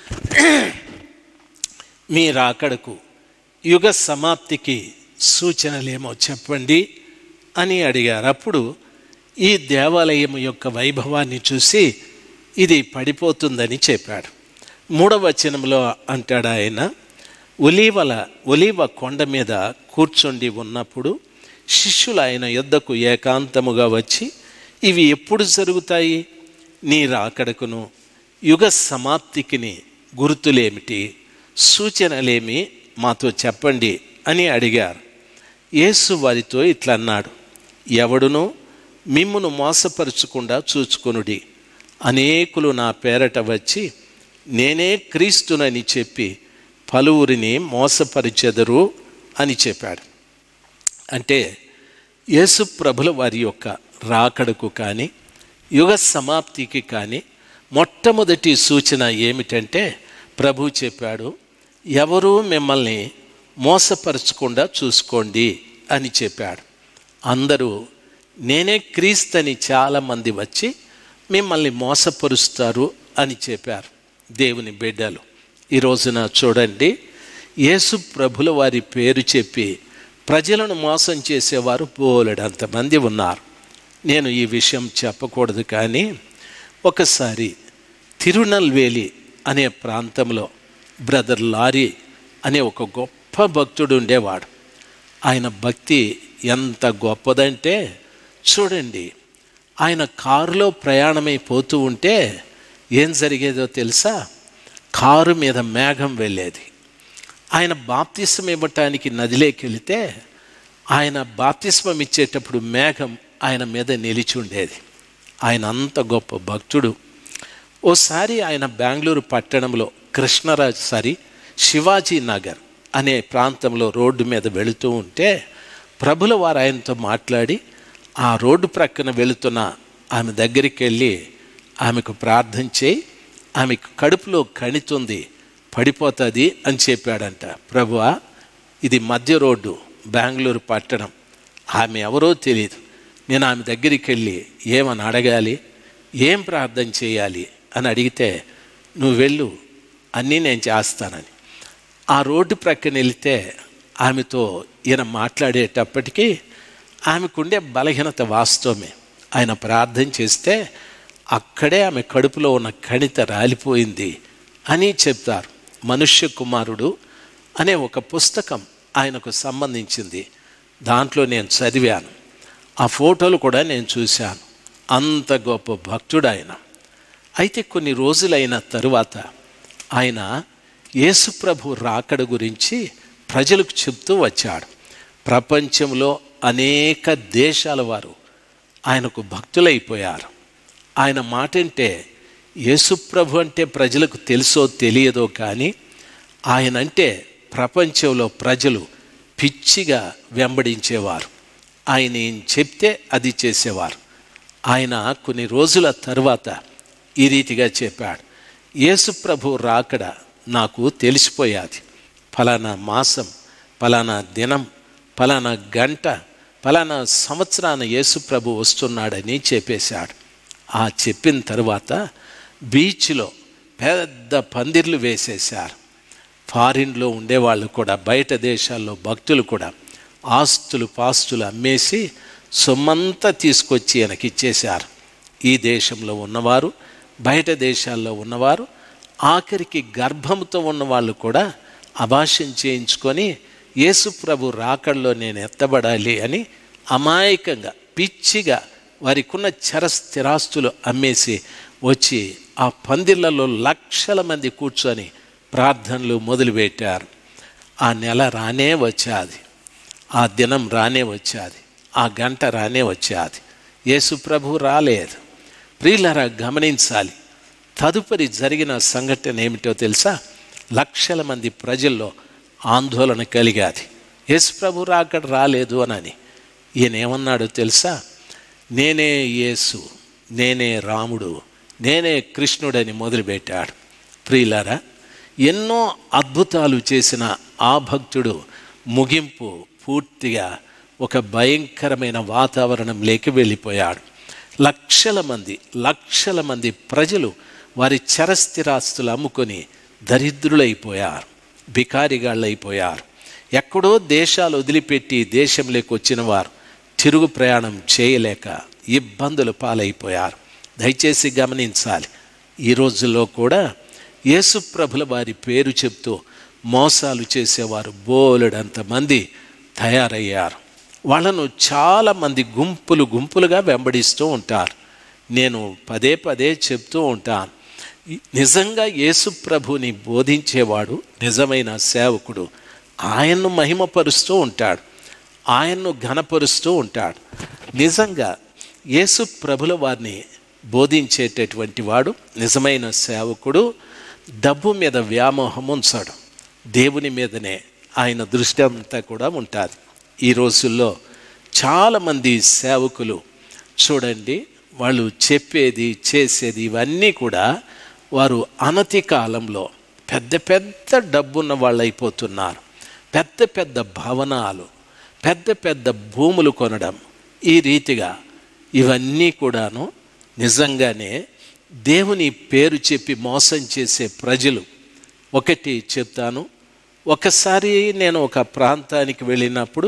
మీ రాకడకు యుగ సమాప్తికి సూచనలేమో చెప్పండి అని అడిగారు అప్పుడు ఈ దేవాలయం యొక్క వైభవాన్ని చూసి ఇది పడిపోతుందని చెప్పాడు మూడవ వచనంలో అంటాడు ఆయన ఒలీవల ఒలీవ కొండ మీద కూర్చుండి ఉన్నప్పుడు శిష్యులు ఆయన యుద్ధకు ఏకాంతముగా వచ్చి ఇవి ఎప్పుడు జరుగుతాయి నీ రాకడకును యుగ సమాప్తికిని గుర్తులేమిటి సూచనలేమి మాతో చెప్పండి అని అడిగారు యేసు వారితో ఇట్లా అన్నాడు ఎవడును మిమ్మును మోసపరుచకుండా చూచుకొనుడి అనేకులు నా పేరట వచ్చి నేనే క్రీస్తునని చెప్పి పలువురిని మోసపరిచెదరు అని చెప్పాడు అంటే యేసు ప్రభుల వారి యొక్క రాకడకు కానీ యుగ సమాప్తికి కానీ మొట్టమొదటి సూచన ఏమిటంటే ప్రభు చెప్పాడు ఎవరూ మిమ్మల్ని మోసపరచకుండా చూసుకోండి అని చెప్పాడు అందరూ నేనే క్రీస్తని చాలామంది వచ్చి మిమ్మల్ని మోసపరుస్తారు అని చెప్పారు దేవుని బిడ్డలు ఈ రోజున చూడండి యేసు ప్రభుల వారి పేరు చెప్పి ప్రజలను మోసం చేసేవారు బోలెడంతమంది ఉన్నారు నేను ఈ విషయం చెప్పకూడదు కానీ ఒకసారి తిరునల్వేలి అనే ప్రాంతంలో బ్రదర్ లారీ అనే ఒక గొప్ప భక్తుడు ఉండేవాడు ఆయన భక్తి ఎంత గొప్పదంటే చూడండి ఆయన కారులో ప్రయాణమైపోతూ ఉంటే ఏం జరిగేదో తెలుసా కారు మీద మేఘం వెళ్ళేది ఆయన బాప్తిస్మం ఇవ్వటానికి నదిలోకి వెళితే ఆయన బాప్తిస్మం ఇచ్చేటప్పుడు మేఘం ఆయన మీద నిలిచి ఉండేది ఆయన అంత గొప్ప భక్తుడు ఓసారి ఆయన బెంగళూరు పట్టణంలో కృష్ణరాజ్ సారీ శివాజీ నగర్ అనే ప్రాంతంలో రోడ్డు మీద వెళుతూ ఉంటే ప్రభుల వారు ఆయనతో మాట్లాడి ఆ రోడ్డు ప్రక్కన వెళుతున్న ఆమె దగ్గరికి వెళ్ళి ఆమెకు ప్రార్థన చేయి ఆమెకు కడుపులో కణితుంది పడిపోతుంది అని చెప్పాడంట ప్రభువా ఇది మధ్య రోడ్డు బెంగళూరు పట్టణం ఆమె ఎవరో తెలియదు నేను ఆమె దగ్గరికి వెళ్ళి ఏమని అడగాలి ఏం ప్రార్థన చేయాలి అని అడిగితే నువ్వు వెళ్ళు అన్నీ నేను చేస్తానని ఆ రోడ్డు ప్రక్కన వెళితే ఆమెతో ఈయన మాట్లాడేటప్పటికీ ఆమెకుండే బలహీనత వాస్తవమే ఆయన ప్రార్థన చేస్తే అక్కడే ఆమె కడుపులో ఉన్న కణిత రాలిపోయింది అని చెప్తారు మనుష్య కుమారుడు అనే ఒక పుస్తకం ఆయనకు సంబంధించింది దాంట్లో నేను చదివాను ఆ ఫోటోలు కూడా నేను చూశాను అంత గొప్ప భక్తుడు ఆయన అయితే కొన్ని రోజులైన తరువాత ఆయన యేసుప్రభు రాకడ గురించి ప్రజలకు చెప్తూ వచ్చాడు ప్రపంచంలో అనేక దేశాల వారు ఆయనకు భక్తులైపోయారు ఆయన మాట అంటే యేసుప్రభు అంటే ప్రజలకు తెలుసో తెలియదో కానీ ఆయన అంటే ప్రపంచంలో ప్రజలు పిచ్చిగా వెంబడించేవారు ఆయన ఏం చెప్తే అది చేసేవారు ఆయన కొన్ని రోజుల తరువాత ఈ రీతిగా చెప్పాడు యేసుప్రభు రాకడ నాకు తెలిసిపోయాది ఫలానా మాసం ఫలానా దినం ఫలానా గంట ఫలానా సంవత్సరాన యేసుప్రభు వస్తున్నాడని చెప్పేశాడు ఆ చెప్పిన తర్వాత బీచ్లో పెద్ద పందిర్లు వేసేశారు ఫారిన్లో ఉండేవాళ్ళు కూడా బయట దేశాల్లో భక్తులు కూడా ఆస్తులు పాస్తులు అమ్మేసి సొమ్మంతా తీసుకొచ్చి ఆయనకి ఇచ్చేశారు ఈ దేశంలో ఉన్నవారు బయట దేశాల్లో ఉన్నవారు ఆఖరికి గర్భంతో ఉన్న వాళ్ళు కూడా అభాష్యం చేయించుకొని యేసు ప్రభు రాకడలో నేను ఎత్తబడాలి అని అమాయకంగా పిచ్చిగా వారికున్న చర స్థిరాస్తులు అమ్మేసి వచ్చి ఆ పందిర్లలో లక్షల మంది కూర్చొని ప్రార్థనలు మొదలుపెట్టారు ఆ నెల రానే వచ్చాది ఆ దినం రానే వచ్చాది ఆ గంట రానే వచ్చాది యేసు ప్రభు రాలేదు ప్రియులరా గమనించాలి తదుపరి జరిగిన సంఘటన ఏమిటో తెలుసా లక్షల మంది ప్రజల్లో ఆందోళన కలిగాది యేసు ప్రభు రాకడ రాలేదు అనని ఈయన ఏమన్నాడో తెలుసా నేనే యేసు నేనే రాముడు నేనే కృష్ణుడని మొదలుపెట్టాడు ప్రియులారా ఎన్నో అద్భుతాలు చేసిన ఆ భక్తుడు ముగింపు పూర్తిగా ఒక భయంకరమైన వాతావరణంలోకి వెళ్ళిపోయాడు లక్షల మంది లక్షల మంది ప్రజలు వారి చరస్థిరాస్తులు అమ్ముకొని దరిద్రులైపోయారు బికారిగాళ్ళైపోయారు ఎక్కడో దేశాలు వదిలిపెట్టి దేశంలోకి వచ్చిన వారు తిరుగు ప్రయాణం చేయలేక ఇబ్బందులు పాలైపోయారు దయచేసి గమనించాలి ఈ రోజుల్లో కూడా యేసుప్రభుల వారి పేరు చెప్తూ మోసాలు చేసేవారు బోలెడంత మంది తయారయ్యారు వాళ్ళను చాలామంది గుంపులు గుంపులుగా వెంబడిస్తూ ఉంటారు నేను పదే పదే చెప్తూ ఉంటాను నిజంగా యేసుప్రభుని బోధించేవాడు నిజమైన సేవకుడు ఆయన్ను మహిమపరుస్తూ ఉంటాడు ఆయన్ను ఘనపరుస్తూ ఉంటాడు నిజంగా యేసు ప్రభుల వారిని బోధించేటటువంటి వాడు నిజమైన సేవకుడు డబ్బు మీద వ్యామోహం ఉంచాడు దేవుని మీదనే ఆయన దృష్టి అంతా కూడా ఉంటుంది ఈ రోజుల్లో చాలామంది సేవకులు చూడండి వాళ్ళు చెప్పేది చేసేది ఇవన్నీ కూడా వారు అనతి కాలంలో పెద్ద పెద్ద డబ్బున్న వాళ్ళు అయిపోతున్నారు పెద్ద పెద్ద భవనాలు పెద్ద పెద్ద భూములు కొనడం ఈ రీతిగా ఇవన్నీ కూడాను నిజంగానే దేవుని పేరు చెప్పి మోసం చేసే ప్రజలు ఒకటి చెప్తాను ఒకసారి నేను ఒక ప్రాంతానికి వెళ్ళినప్పుడు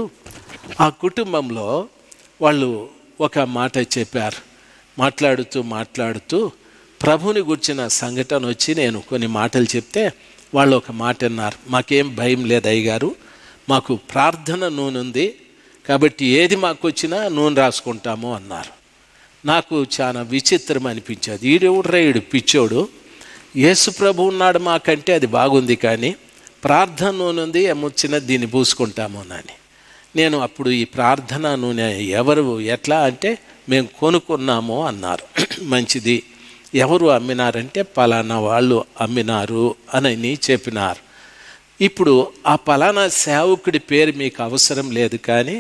ఆ కుటుంబంలో వాళ్ళు ఒక మాట చెప్పారు మాట్లాడుతూ మాట్లాడుతూ ప్రభుని గుర్చిన సంఘటన వచ్చి నేను కొన్ని మాటలు చెప్తే వాళ్ళు ఒక మాట అన్నారు మాకేం భయం లేదు అయ్యగారు మాకు ప్రార్థన నూనె ఉంది కాబట్టి ఏది మాకు వచ్చినా నూనె రాసుకుంటాము అన్నారు నాకు చాలా విచిత్రం అనిపించేది ఈడెవడ్రా ఈడు పిచ్చోడు యేసు ప్రభు ఉన్నాడు మాకంటే అది బాగుంది కానీ ప్రార్థన నూనె ఉంది ఏమొచ్చినా దీన్ని పూసుకుంటామోనని నేను అప్పుడు ఈ ప్రార్థన నూనె ఎవరు ఎట్లా అంటే మేము కొనుక్కున్నాము అన్నారు మంచిది ఎవరు అమ్మినారంటే పలానా వాళ్ళు అమ్మినారు అని చెప్పినారు ఇప్పుడు ఆ పలానా సేవకుడి పేరు మీకు అవసరం లేదు కానీ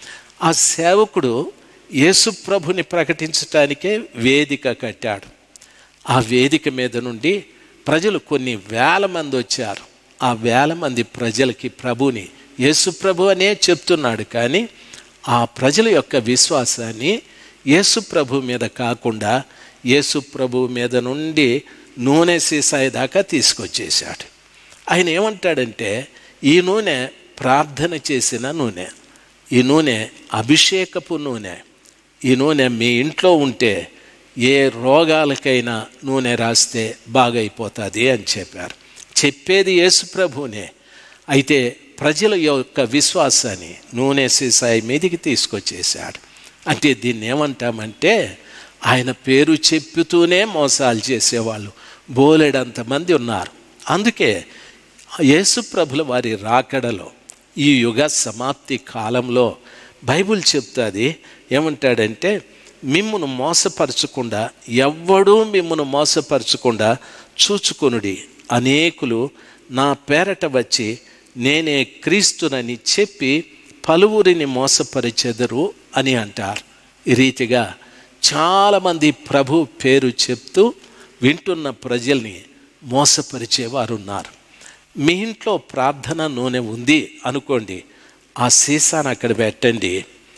ఆ సేవకుడు యేసు ప్రభుని ప్రకటించటానికే వేదిక కట్టాడు ఆ వేదిక మీద నుండి ప్రజలు కొన్ని వేల మంది వచ్చారు ఆ వేల మంది ప్రజలకి ప్రభుని యేసు ప్రభు అనే చెప్తున్నాడు కానీ ఆ ప్రజల యొక్క విశ్వాసాన్ని యేసు ప్రభు మీద కాకుండా యేసు ప్రభు మీద నుండి నూనె సీసాయి దాకా తీసుకొచ్చేసాడు ఆయన ఏమంటాడంటే ఈ నూనె ప్రార్థన చేసిన నూనె ఈ నూనె అభిషేకపు నూనె ఈ నూనె మీ ఇంట్లో ఉంటే ఏ రోగాలకైనా నూనె రాస్తే బాగైపోతుంది అని చెప్పారు చెప్పేది యేసు ప్రభునే అయితే ప్రజల యొక్క విశ్వాసాన్ని నూనె సీసాయి మీదికి తీసుకొచ్చేసాడు అంటే దీన్ని ఏమంటామంటే ఆయన పేరు చెప్పుతూనే మోసాలు చేసేవాళ్ళు బోలెడంతమంది ఉన్నారు అందుకే యేసు ప్రభుల వారి రాకడలో ఈ యుగ సమాప్తి కాలంలో బైబుల్ చెప్తుంది ఏమంటాడంటే మిమ్మును మోసపరచకుండా ఎవ్వడూ మిమ్మును మోసపరచకుండా చూచుకొనుడి అనేకులు నా పేరట వచ్చి నేనే క్రీస్తునని చెప్పి పలువురిని మోసపరిచెదరు అని అంటారు ఈ రీతిగా చాలామంది ప్రభు పేరు చెప్తూ వింటున్న ప్రజల్ని మోసపరిచేవారు ఉన్నారు మీ ఇంట్లో ప్రార్థన నూనె ఉంది అనుకోండి ఆ సీసాను అక్కడ పెట్టండి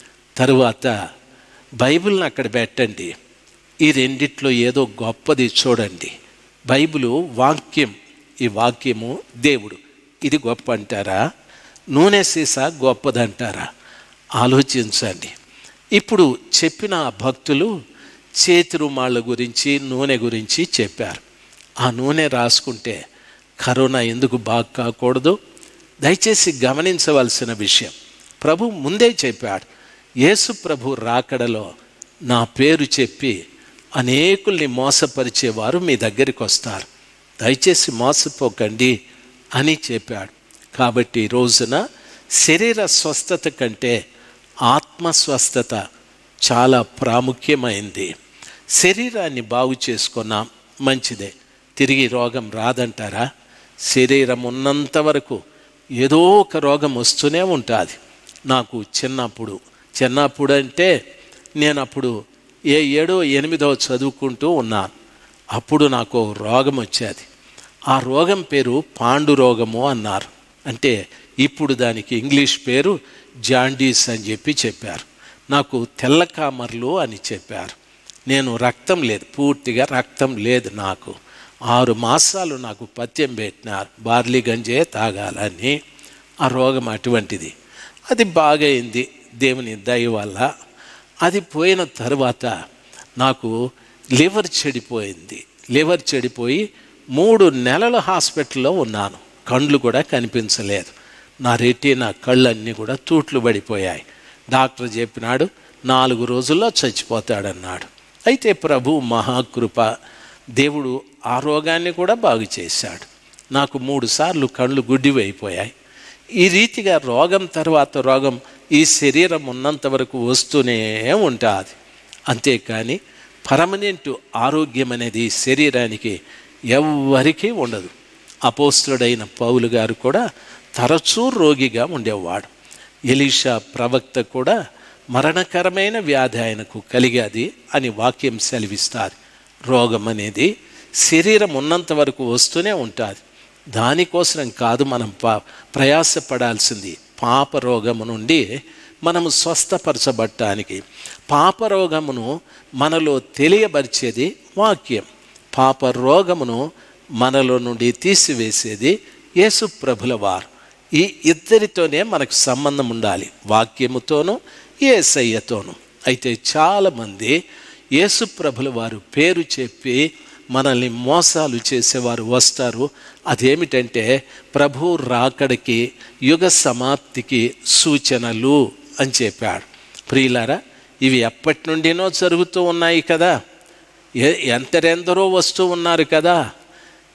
తరువాత బైబిల్ని అక్కడ పెట్టండి ఈ రెండిట్లో ఏదో గొప్పది చూడండి బైబిలు వాక్యం ఈ వాక్యము దేవుడు ఇది గొప్ప అంటారా నూనె సీసా గొప్పదంటారా ఆలోచించండి ఇప్పుడు చెప్పిన ఆ భక్తులు చేతి రుమాళ్ళ గురించి నూనె గురించి చెప్పారు ఆ నూనె రాసుకుంటే కరోనా ఎందుకు బాగా కాకూడదు దయచేసి గమనించవలసిన విషయం ప్రభు ముందే చెప్పాడు యేసు ప్రభు రాకడలో నా పేరు చెప్పి అనేకుల్ని మోసపరిచేవారు మీ దగ్గరికి వస్తారు దయచేసి మోసపోకండి అని చెప్పాడు కాబట్టి ఈ రోజున శరీర స్వస్థత కంటే ఆత్మ స్వస్థత చాలా ప్రాముఖ్యమైంది శరీరాన్ని బాగు చేసుకున్నాం మంచిదే తిరిగి రోగం రాదంటారా శరీరం ఉన్నంత వరకు ఏదో ఒక రోగం వస్తూనే ఉంటుంది నాకు చిన్నప్పుడు చిన్నప్పుడు అంటే నేను అప్పుడు ఏ ఏడో ఎనిమిదో చదువుకుంటూ ఉన్నాను అప్పుడు నాకు రోగం వచ్చేది ఆ రోగం పేరు పాండు రోగము అన్నారు అంటే ఇప్పుడు దానికి ఇంగ్లీష్ పేరు జాండీస్ అని చెప్పి చెప్పారు నాకు తెల్ల కామర్లు అని చెప్పారు నేను రక్తం లేదు పూర్తిగా రక్తం లేదు నాకు ఆరు మాసాలు నాకు పత్యం పెట్టినారు బార్లీ గంజే తాగాలని ఆ రోగం అటువంటిది అది బాగైంది దేవుని దయ వల్ల అది పోయిన తర్వాత నాకు లివర్ చెడిపోయింది లివర్ చెడిపోయి మూడు నెలల హాస్పిటల్లో ఉన్నాను కండ్లు కూడా కనిపించలేదు నా రెటీనా కళ్ళన్నీ కూడా తూట్లు పడిపోయాయి డాక్టర్ చెప్పినాడు నాలుగు రోజుల్లో చచ్చిపోతాడన్నాడు అయితే ప్రభు మహాకృప దేవుడు ఆ రోగాన్ని కూడా బాగు చేశాడు నాకు మూడు సార్లు కళ్ళు గుడ్డివైపోయాయి ఈ రీతిగా రోగం తర్వాత రోగం ఈ శరీరం ఉన్నంత వరకు వస్తూనే ఉంటుంది అంతేకాని పర్మనెంట్ ఆరోగ్యం అనేది శరీరానికి ఎవ్వరికీ ఉండదు అపోస్తుడైన పౌలు గారు కూడా తరచూ రోగిగా ఉండేవాడు ఎలీషా ప్రవక్త కూడా మరణకరమైన వ్యాధి ఆయనకు కలిగాది అని వాక్యం సెలవిస్తారు రోగం అనేది శరీరం ఉన్నంత వరకు వస్తూనే ఉంటుంది దానికోసం కాదు మనం పా ప్రయాసపడాల్సింది పాప రోగము నుండి మనము స్వస్థపరచబడటానికి పాప రోగమును మనలో తెలియబరిచేది వాక్యం పాప రోగమును మనలో నుండి తీసివేసేది యేసు ప్రభుల వారు ఈ ఇద్దరితోనే మనకు సంబంధం ఉండాలి వాక్యముతోనూ ఏసయ్యతోనూ అయితే చాలామంది యేసు ప్రభుల వారు పేరు చెప్పి మనల్ని మోసాలు చేసేవారు వస్తారు అదేమిటంటే ప్రభు రాకడికి యుగ సమాప్తికి సూచనలు అని చెప్పాడు ప్రియులారా ఇవి ఎప్పటి నుండినో జరుగుతూ ఉన్నాయి కదా ఎంతరెందరో వస్తూ ఉన్నారు కదా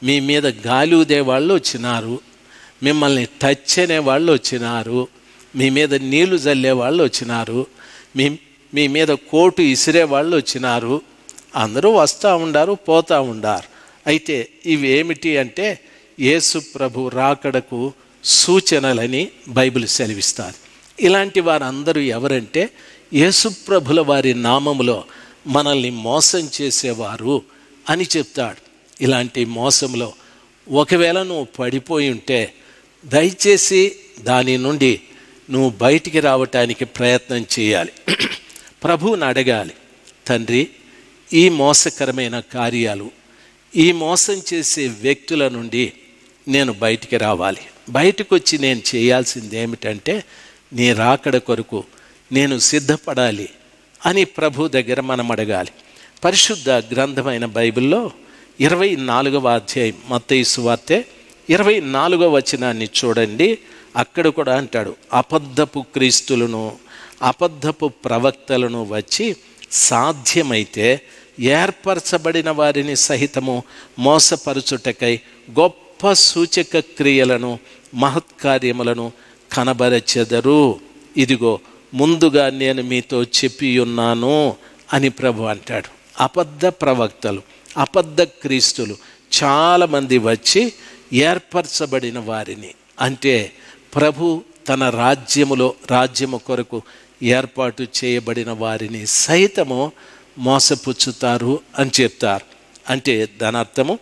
మీ మీద గాలి ఊదే వాళ్ళు వచ్చినారు మిమ్మల్ని టచ్ అనే వాళ్ళు వచ్చినారు మీ మీద నీళ్లు జల్లే వాళ్ళు వచ్చినారు మీ మీ మీద కోటు ఇసిరే వాళ్ళు వచ్చినారు అందరూ వస్తూ ఉండారు పోతూ ఉండారు అయితే ఇవి ఏమిటి అంటే యేసు ప్రభు రాకడకు సూచనలని బైబిల్ సెలవిస్తారు ఇలాంటి వారందరూ ఎవరంటే యేసుప్రభుల వారి నామములో మనల్ని మోసం చేసేవారు అని చెప్తాడు ఇలాంటి మోసంలో ఒకవేళ నువ్వు పడిపోయి ఉంటే దయచేసి దాని నుండి నువ్వు బయటికి రావటానికి ప్రయత్నం చేయాలి ప్రభువుని అడగాలి తండ్రి ఈ మోసకరమైన కార్యాలు ఈ మోసం చేసే వ్యక్తుల నుండి నేను బయటికి రావాలి బయటకు వచ్చి నేను చేయాల్సింది ఏమిటంటే నీ రాకడ కొరకు నేను సిద్ధపడాలి అని ప్రభు దగ్గర మనం అడగాలి పరిశుద్ధ గ్రంథమైన బైబిల్లో ఇరవై నాలుగవ అధ్యాయం మత్తయి సువార్తె ఇరవై నాలుగవ వచనాన్ని చూడండి అక్కడ కూడా అంటాడు అబద్ధపు క్రీస్తులను అబద్ధపు ప్రవక్తలను వచ్చి సాధ్యమైతే ఏర్పరచబడిన వారిని సహితము మోసపరుచుటకై గొప్ప సూచక క్రియలను మహత్కార్యములను కనబరచెదరు ఇదిగో ముందుగా నేను మీతో చెప్పి ఉన్నాను అని ప్రభు అంటాడు అబద్ధ ప్రవక్తలు అబద్ధ క్రీస్తులు చాలామంది వచ్చి ఏర్పరచబడిన వారిని అంటే ప్రభు తన రాజ్యములో రాజ్యము కొరకు ఏర్పాటు చేయబడిన వారిని సైతము మోసపుచ్చుతారు అని చెప్తారు అంటే దాని అర్థము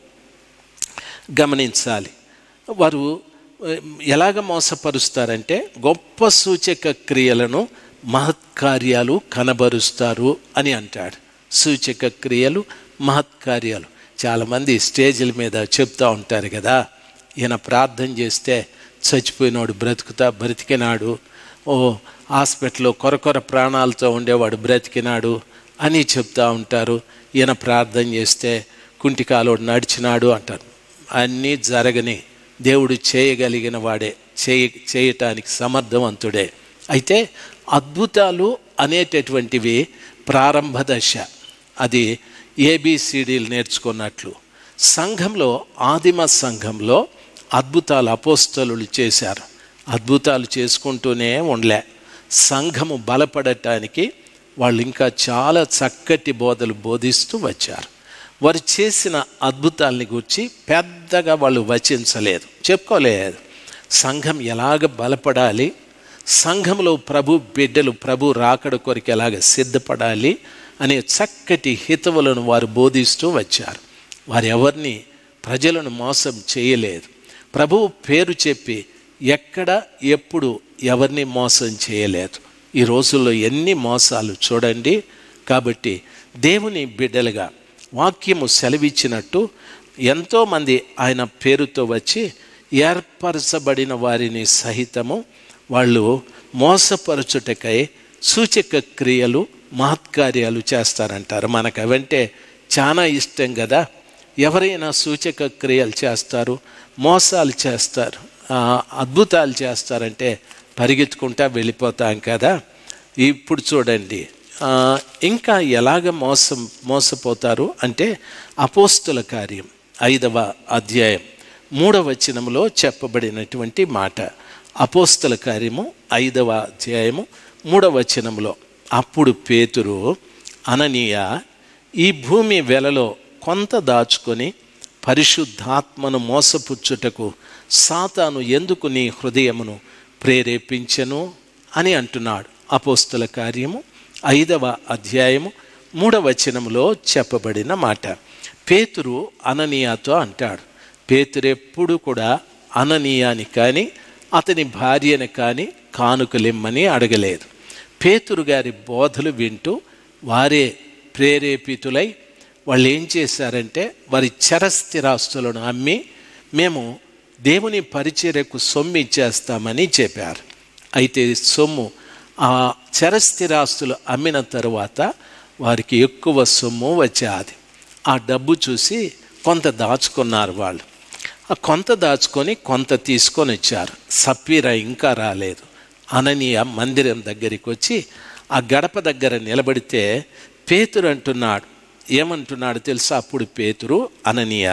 గమనించాలి వారు ఎలాగ మోసపరుస్తారంటే గొప్ప సూచక క్రియలను మహత్కార్యాలు కనబరుస్తారు అని అంటాడు సూచక క్రియలు మహత్కార్యాలు చాలామంది స్టేజ్ల మీద చెప్తూ ఉంటారు కదా ఈయన ప్రార్థన చేస్తే చచ్చిపోయినాడు బ్రతుకుతా బ్రతికినాడు ఓ హాస్పిటల్లో కొరకొర ప్రాణాలతో ఉండేవాడు బ్రతికినాడు అని చెప్తూ ఉంటారు ఈయన ప్రార్థన చేస్తే కుంటికాలోడు నడిచినాడు అంటారు అన్నీ జరగని దేవుడు చేయగలిగిన వాడే చేయ చేయటానికి సమర్థవంతుడే అయితే అద్భుతాలు అనేటటువంటివి ప్రారంభ దశ అది ఏబిసిడీలు నేర్చుకున్నట్లు సంఘంలో ఆదిమ సంఘంలో అద్భుతాలు అపోస్తలు చేశారు అద్భుతాలు చేసుకుంటూనే ఉండలే సంఘము బలపడటానికి వాళ్ళు ఇంకా చాలా చక్కటి బోధలు బోధిస్తూ వచ్చారు వారు చేసిన అద్భుతాలని గురించి పెద్దగా వాళ్ళు వచించలేదు చెప్పుకోలేదు సంఘం ఎలాగ బలపడాలి సంఘంలో ప్రభు బిడ్డలు ప్రభు రాకడ కొరకు ఎలాగ సిద్ధపడాలి అనే చక్కటి హితవులను వారు బోధిస్తూ వచ్చారు వారు ఎవరిని ప్రజలను మోసం చేయలేదు ప్రభువు పేరు చెప్పి ఎక్కడ ఎప్పుడు ఎవరిని మోసం చేయలేదు ఈ రోజుల్లో ఎన్ని మోసాలు చూడండి కాబట్టి దేవుని బిడ్డలుగా వాక్యము సెలవిచ్చినట్టు ఎంతోమంది ఆయన పేరుతో వచ్చి ఏర్పరచబడిన వారిని సహితము వాళ్ళు మోసపరచుటకై సూచక క్రియలు మహత్కార్యాలు చేస్తారంటారు మనకు అవంటే చాలా ఇష్టం కదా ఎవరైనా సూచక క్రియలు చేస్తారు మోసాలు చేస్తారు అద్భుతాలు చేస్తారంటే పరిగెత్తుకుంటా వెళ్ళిపోతాం కదా ఇప్పుడు చూడండి ఇంకా ఎలాగ మోసం మోసపోతారు అంటే అపోస్తుల కార్యం ఐదవ అధ్యాయం మూడవ వచనంలో చెప్పబడినటువంటి మాట అపోస్తల కార్యము ఐదవ అధ్యాయము మూడవ వచనంలో అప్పుడు పేతురు అననీయ ఈ భూమి వెలలో కొంత దాచుకొని పరిశుద్ధాత్మను మోసపుచ్చుటకు సాతాను ఎందుకు నీ హృదయమును ప్రేరేపించను అని అంటున్నాడు అపోస్తుల కార్యము ఐదవ అధ్యాయము మూడవ వచనములో చెప్పబడిన మాట పేతురు అననీయాతో అంటాడు పేతురెప్పుడు కూడా అననీయాని కానీ అతని భార్యను కానీ కానుకలిమ్మని అడగలేదు పేతురు గారి బోధలు వింటూ వారే ప్రేరేపితులై వాళ్ళు ఏం చేశారంటే వారి చరస్థిరాస్తులను అమ్మి మేము దేవుని పరిచర్యకు సొమ్ము ఇచ్చేస్తామని చెప్పారు అయితే సొమ్ము ఆ చరస్థిరాస్తులు అమ్మిన తరువాత వారికి ఎక్కువ సొమ్ము వచ్చేది ఆ డబ్బు చూసి కొంత దాచుకున్నారు వాళ్ళు ఆ కొంత దాచుకొని కొంత తీసుకొని వచ్చారు సప్పీరా ఇంకా రాలేదు అననీయ మందిరం దగ్గరికి వచ్చి ఆ గడప దగ్గర నిలబడితే పేతురు అంటున్నాడు ఏమంటున్నాడు తెలుసా అప్పుడు పేతురు అననీయ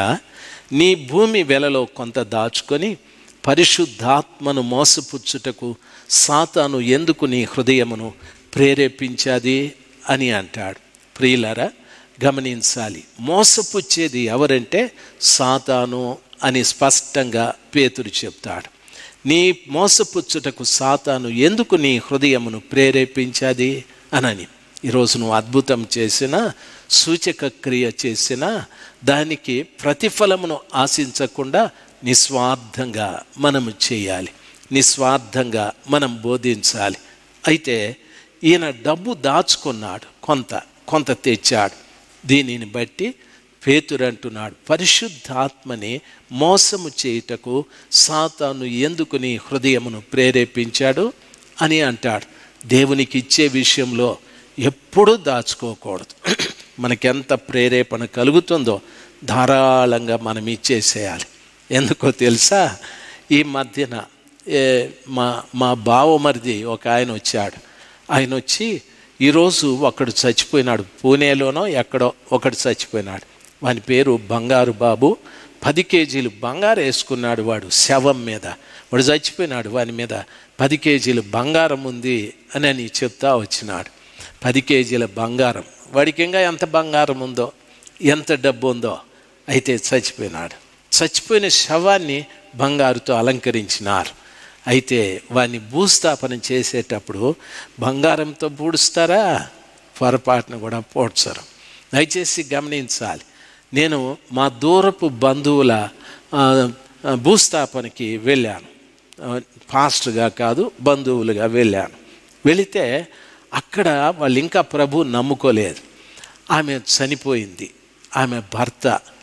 నీ భూమి వెలలో కొంత దాచుకొని పరిశుద్ధాత్మను మోసపుచ్చుటకు సాతాను ఎందుకు నీ హృదయమును ప్రేరేపించాది అని అంటాడు ప్రియులరా గమనించాలి మోసపుచ్చేది ఎవరంటే సాతాను అని స్పష్టంగా పేతురు చెప్తాడు నీ మోసపుచ్చుటకు సాతాను ఎందుకు నీ హృదయమును ప్రేరేపించాది అనని ఈరోజు నువ్వు అద్భుతం చేసిన సూచక క్రియ చేసిన దానికి ప్రతిఫలమును ఆశించకుండా నిస్వార్థంగా మనము చేయాలి నిస్వార్థంగా మనం బోధించాలి అయితే ఈయన డబ్బు దాచుకున్నాడు కొంత కొంత తెచ్చాడు దీనిని బట్టి పేతురు అంటున్నాడు పరిశుద్ధాత్మని మోసము చేయుటకు సాతాను ఎందుకు నీ హృదయమును ప్రేరేపించాడు అని అంటాడు దేవునికి ఇచ్చే విషయంలో ఎప్పుడూ దాచుకోకూడదు మనకెంత ప్రేరేపణ కలుగుతుందో ధారాళంగా మనం ఇచ్చేసేయాలి ఎందుకో తెలుసా ఈ మధ్యన ఏ, మా మా బావమరిది ఒక ఆయన వచ్చాడు ఆయన వచ్చి ఈరోజు ఒకడు చచ్చిపోయినాడు పూణేలోనో ఎక్కడో ఒకడు చచ్చిపోయినాడు వాని పేరు బంగారు బాబు పది కేజీలు బంగారు వేసుకున్నాడు వాడు శవం మీద వాడు చచ్చిపోయినాడు వాని మీద పది కేజీలు బంగారం ఉంది అని అని చెప్తా వచ్చినాడు పది కేజీల బంగారం వాడికి ఇంకా ఎంత బంగారం ఉందో ఎంత డబ్బు ఉందో అయితే చచ్చిపోయినాడు చచ్చిపోయిన శవాన్ని బంగారుతో అలంకరించినారు అయితే వాడిని భూస్థాపన చేసేటప్పుడు బంగారంతో పూడుస్తారా పొరపాటున కూడా పోడ్చరు దయచేసి గమనించాలి నేను మా దూరపు బంధువుల ఆ, ఆ, భూస్థాపనకి వెళ్ళాను ఆ, పాస్టర్గా కాదు బంధువులుగా వెళ్ళాను వెళితే అక్కడ వాళ్ళు ఇంకా ప్రభు నమ్ముకోలేదు ఆమె చనిపోయింది ఆమె భర్త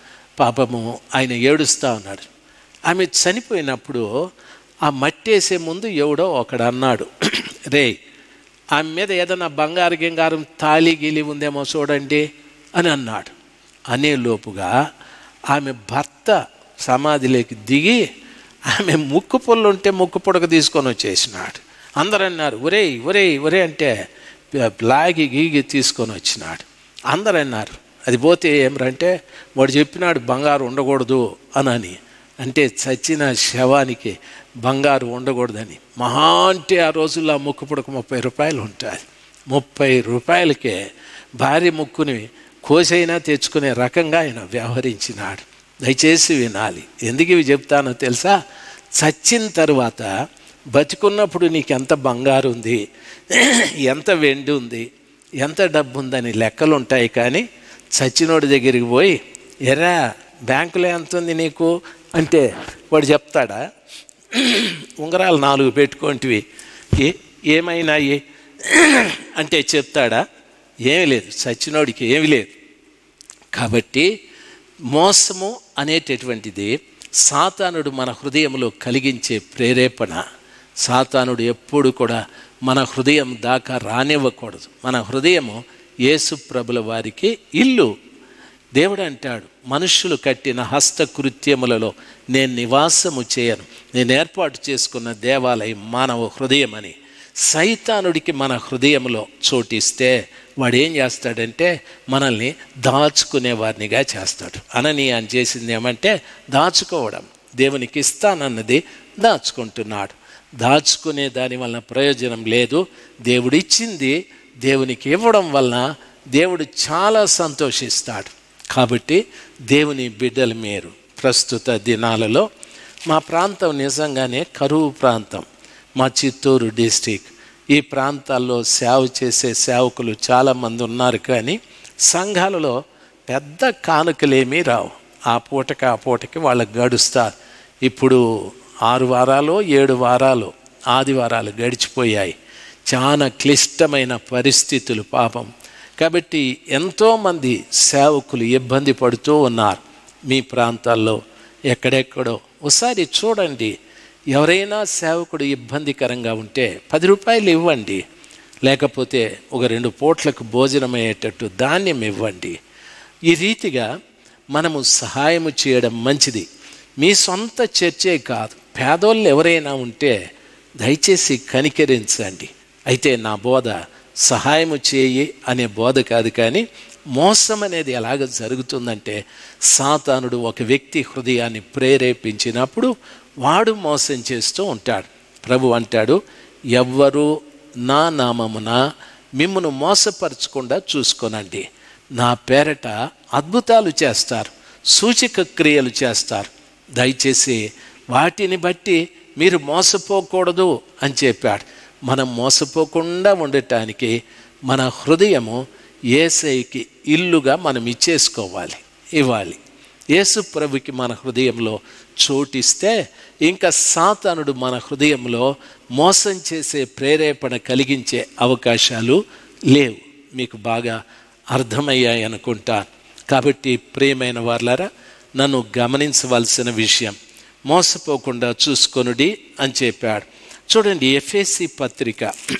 పాపము ఆయన ఏడుస్తూ ఉన్నాడు ఆమె చనిపోయినప్పుడు ఆ మట్టి వేసే ముందు ఎవడో ఒకడు అన్నాడు రే ఆమె మీద ఏదైనా బంగారు గింగారం తాళి గీలి ఉందేమో చూడండి అని అన్నాడు అనే లోపుగా ఆమె భర్త సమాధిలోకి దిగి ఆమె ముక్కు పుల్లు ఉంటే ముక్కు పుడక తీసుకొని వచ్చేసినాడు అందరూ అన్నారు ఒరేయ్ ఒరేయ్ ఒరే అంటే లాగి గీగి తీసుకొని వచ్చినాడు అందరూ అన్నారు అది పోతే ఏమరంటే వాడు చెప్పినాడు బంగారు ఉండకూడదు అనని అంటే చచ్చిన శవానికి బంగారు ఉండకూడదని మహా అంటే ఆ రోజుల్లో ఆ ముక్కు పుడక ముప్పై రూపాయలు ఉంటుంది ముప్పై రూపాయలకే భార్య ముక్కుని కోసైనా తెచ్చుకునే రకంగా ఆయన వ్యవహరించినాడు దయచేసి వినాలి ఎందుకు ఇవి చెప్తానో తెలుసా చచ్చిన తర్వాత బతికున్నప్పుడు నీకు ఎంత బంగారు ఉంది ఎంత వెండి ఉంది ఎంత డబ్బు ఉందని లెక్కలు ఉంటాయి కానీ చచ్చినోడి దగ్గరికి పోయి ఎరా బ్యాంకులో ఎంత ఉంది నీకు అంటే వాడు చెప్తాడా ఉంగరాలు నాలుగు పెట్టుకోంటివి ఏ ఏమైనాయి అంటే చెప్తాడా ఏమీ లేదు చచ్చినోడికి ఏమీ లేదు కాబట్టి మోసము అనేటటువంటిది సాతానుడు మన హృదయంలో కలిగించే ప్రేరేపణ సాతానుడు ఎప్పుడు కూడా మన హృదయం దాకా రానివ్వకూడదు మన హృదయము యేసు ప్రభుల వారికి ఇల్లు దేవుడు అంటాడు మనుషులు కట్టిన హస్తకృత్యములలో నేను నివాసము చేయను నేను ఏర్పాటు చేసుకున్న దేవాలయం మానవ హృదయం అని సైతానుడికి మన హృదయంలో చోటిస్తే వాడు ఏం చేస్తాడంటే మనల్ని దాచుకునే వారినిగా చేస్తాడు అనని అని చేసింది ఏమంటే దాచుకోవడం దేవునికి ఇస్తానన్నది దాచుకుంటున్నాడు దాచుకునే దాని వలన ప్రయోజనం లేదు దేవుడు ఇచ్చింది దేవునికి ఇవ్వడం వలన దేవుడు చాలా సంతోషిస్తాడు కాబట్టి దేవుని బిడ్డల మీరు ప్రస్తుత దినాలలో మా ప్రాంతం నిజంగానే కరువు ప్రాంతం మా చిత్తూరు డిస్టిక్ ఈ ప్రాంతాల్లో సేవ చేసే సేవకులు చాలామంది ఉన్నారు కానీ సంఘాలలో పెద్ద కానుకలేమీ రావు ఆ పూటకి ఆ పూటకి వాళ్ళకి గడుస్తారు ఇప్పుడు ఆరు వారాలు ఏడు వారాలు ఆదివారాలు గడిచిపోయాయి చాలా క్లిష్టమైన పరిస్థితులు పాపం కాబట్టి ఎంతోమంది సేవకులు ఇబ్బంది పడుతూ ఉన్నారు మీ ప్రాంతాల్లో ఎక్కడెక్కడో ఒకసారి చూడండి ఎవరైనా సేవకుడు ఇబ్బందికరంగా ఉంటే పది రూపాయలు ఇవ్వండి లేకపోతే ఒక రెండు పూట్లకు భోజనం అయ్యేటట్టు ధాన్యం ఇవ్వండి ఈ రీతిగా మనము సహాయము చేయడం మంచిది మీ సొంత చర్చే కాదు పేదోళ్ళు ఎవరైనా ఉంటే దయచేసి కనికరించండి అయితే నా బోధ సహాయము చేయి అనే బోధ కాదు కానీ మోసం అనేది ఎలాగ జరుగుతుందంటే సాతానుడు ఒక వ్యక్తి హృదయాన్ని ప్రేరేపించినప్పుడు వాడు మోసం చేస్తూ ఉంటాడు ప్రభు అంటాడు ఎవ్వరు నా నామమున మిమ్మను మోసపరచకుండా చూసుకోనండి నా పేరట అద్భుతాలు చేస్తారు సూచక క్రియలు చేస్తారు దయచేసి వాటిని బట్టి మీరు మోసపోకూడదు అని చెప్పాడు మనం మోసపోకుండా ఉండటానికి మన హృదయము ఏసైకి ఇల్లుగా మనం ఇచ్చేసుకోవాలి ఇవ్వాలి యేసు ప్రభుకి మన హృదయంలో చోటిస్తే ఇంకా సాతానుడు మన హృదయంలో మోసం చేసే ప్రేరేపణ కలిగించే అవకాశాలు లేవు మీకు బాగా అర్థమయ్యాయి అనుకుంటాను కాబట్టి ప్రియమైన వాళ్ళారా నన్ను గమనించవలసిన విషయం మోసపోకుండా చూసుకొనుడి అని చెప్పాడు చూడండి ఎఫ్ఎస్సి పత్రిక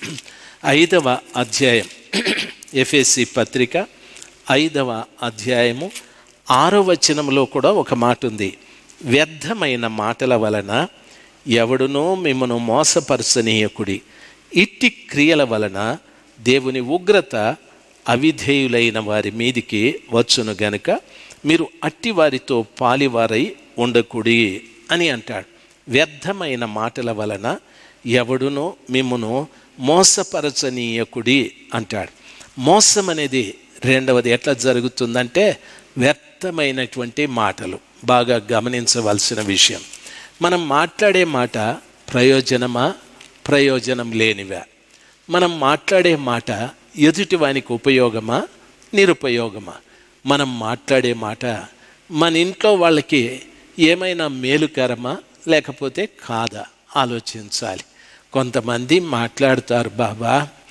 ఐదవ అధ్యాయం ఎఫ్ఎస్సి పత్రిక ఐదవ అధ్యాయము ఆరో వచనంలో కూడా ఒక మాట ఉంది వ్యర్థమైన మాటల వలన ఎవడునో మిమ్మను మోసపరచనీయకుడి ఇట్టి క్రియల వలన దేవుని ఉగ్రత అవిధేయులైన వారి మీదికి వచ్చును గనుక మీరు అట్టి వారితో పాలివారై ఉండకుడి అని అంటాడు వ్యర్థమైన మాటల వలన ఎవడునో మిమ్మను మోసపరచనీయకుడి అంటాడు మోసం అనేది రెండవది ఎట్లా జరుగుతుందంటే వ్యర్థమైనటువంటి మాటలు బాగా గమనించవలసిన విషయం మనం మాట్లాడే మాట ప్రయోజనమా ప్రయోజనం లేనివా మనం మాట్లాడే మాట ఎదుటివానికి ఉపయోగమా నిరుపయోగమా మనం మాట్లాడే మాట మన ఇంట్లో వాళ్ళకి ఏమైనా మేలుకరమా లేకపోతే కాదా ఆలోచించాలి కొంతమంది మాట్లాడతారు బాబా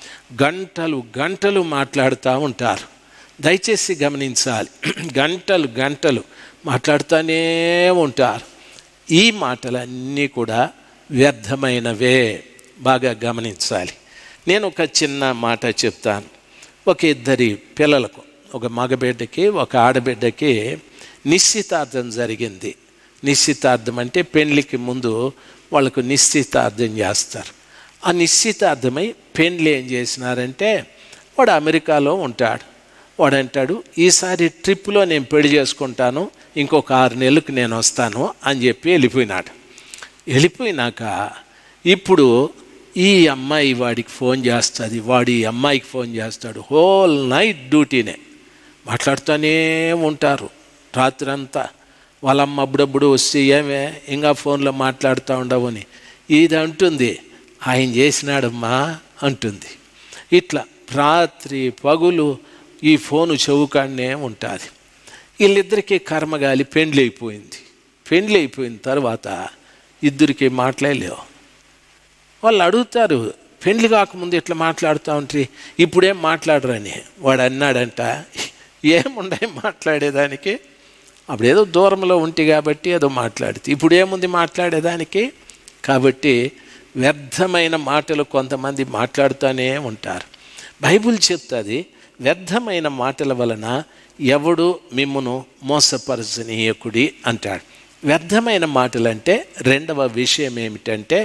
గంటలు గంటలు మాట్లాడుతూ ఉంటారు దయచేసి గమనించాలి గంటలు గంటలు మాట్లాడుతూనే ఉంటారు ఈ మాటలన్నీ కూడా వ్యర్థమైనవే బాగా గమనించాలి నేను ఒక చిన్న మాట చెప్తాను ఒక ఇద్దరి పిల్లలకు ఒక మగబిడ్డకి ఒక ఆడబిడ్డకి నిశ్చితార్థం జరిగింది నిశ్చితార్థం అంటే పెళ్లికి ముందు వాళ్ళకు నిశ్చితార్థం చేస్తారు ఆ నిశ్చితార్థమై పెండ్లి ఏం చేసినారంటే వాడు అమెరికాలో ఉంటాడు వాడు అంటాడు ఈసారి ట్రిప్లో నేను పెళ్లి చేసుకుంటాను ఇంకొక ఆరు నెలలకు నేను వస్తాను అని చెప్పి వెళ్ళిపోయినాడు వెళ్ళిపోయినాక ఇప్పుడు ఈ అమ్మాయి వాడికి ఫోన్ చేస్తుంది వాడు ఈ అమ్మాయికి ఫోన్ చేస్తాడు హోల్ నైట్ డ్యూటీనే మాట్లాడుతూనే ఉంటారు రాత్రంతా వాళ్ళమ్మ అప్పుడప్పుడు వస్తే ఏమే ఇంకా ఫోన్లో మాట్లాడుతూ ఉండవని ఇది అంటుంది ఆయన చేసినాడమ్మా అంటుంది ఇట్లా రాత్రి పగులు ఈ ఫోను చెవుకాడనే ఉంటుంది వీళ్ళిద్దరికీ కర్మగాలి పెండ్లి అయిపోయింది పెండ్లి అయిపోయిన తర్వాత ఇద్దరికి మాట్లాడలేవు వాళ్ళు అడుగుతారు పెండ్లి కాకముందు ఇట్లా మాట్లాడుతూ ఉంటే ఇప్పుడేం మాట్లాడరని వాడు అన్నాడంట ఏముండే మాట్లాడేదానికి అప్పుడు ఏదో దూరంలో ఉంటే కాబట్టి ఏదో మాట్లాడితే ఇప్పుడు ఏముంది మాట్లాడేదానికి కాబట్టి వ్యర్థమైన మాటలు కొంతమంది మాట్లాడుతూనే ఉంటారు బైబుల్ చెప్తుంది వ్యర్థమైన మాటల వలన ఎవడు మిమ్మును మోసపరచనీయకుడి అంటాడు వ్యర్థమైన మాటలు అంటే రెండవ విషయం ఏమిటంటే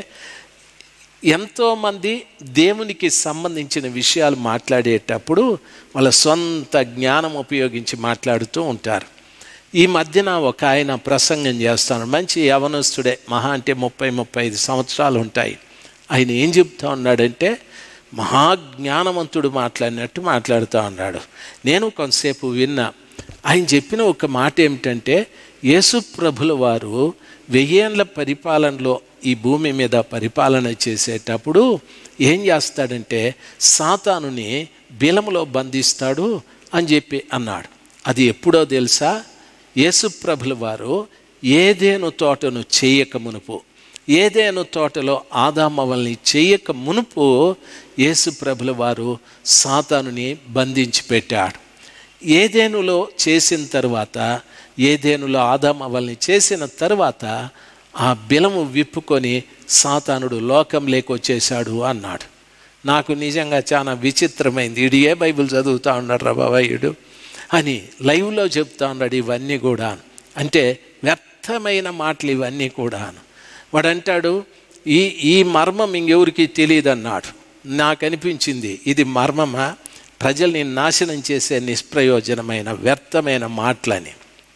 ఎంతోమంది దేవునికి సంబంధించిన విషయాలు మాట్లాడేటప్పుడు వాళ్ళ సొంత జ్ఞానం ఉపయోగించి మాట్లాడుతూ ఉంటారు ఈ మధ్యన ఒక ఆయన ప్రసంగం చేస్తాను మంచి యవనస్తుడే మహా అంటే ముప్పై ముప్పై ఐదు సంవత్సరాలు ఉంటాయి ఆయన ఏం చెప్తా ఉన్నాడంటే మహాజ్ఞానవంతుడు మాట్లాడినట్టు మాట్లాడుతూ ఉన్నాడు నేను కొంతసేపు విన్నా ఆయన చెప్పిన ఒక మాట ఏమిటంటే యేసు ప్రభుల వారు వెయ్యేండ్ల పరిపాలనలో ఈ భూమి మీద పరిపాలన చేసేటప్పుడు ఏం చేస్తాడంటే సాతానుని బిలములో బంధిస్తాడు అని చెప్పి అన్నాడు అది ఎప్పుడో తెలుసా యేసుప్రభుల వారు ఏదేను తోటను చేయక మునుపు ఏదేను తోటలో ఆదామవల్ని చేయక మునుపు యేసుప్రభుల వారు సాతానుని బంధించి పెట్టాడు ఏదేనులో చేసిన తర్వాత ఏదేనులో ఆదామవల్ని చేసిన తర్వాత ఆ బిలము విప్పుకొని సాతానుడు లోకం లేకొచ్చేశాడు అన్నాడు నాకు నిజంగా చాలా విచిత్రమైంది ఇడు ఏ బైబిల్ చదువుతా ఉన్నాడు రా బాబాయుడు అని లైవ్లో చెప్తా ఉన్నాడు ఇవన్నీ కూడా అంటే వ్యర్థమైన మాటలు ఇవన్నీ కూడాను వాడు అంటాడు ఈ ఈ మర్మం ఇంకెవరికి తెలియదు అన్నాడు నాకు అనిపించింది ఇది మర్మమా ప్రజల్ని నాశనం చేసే నిష్ప్రయోజనమైన వ్యర్థమైన మాటలని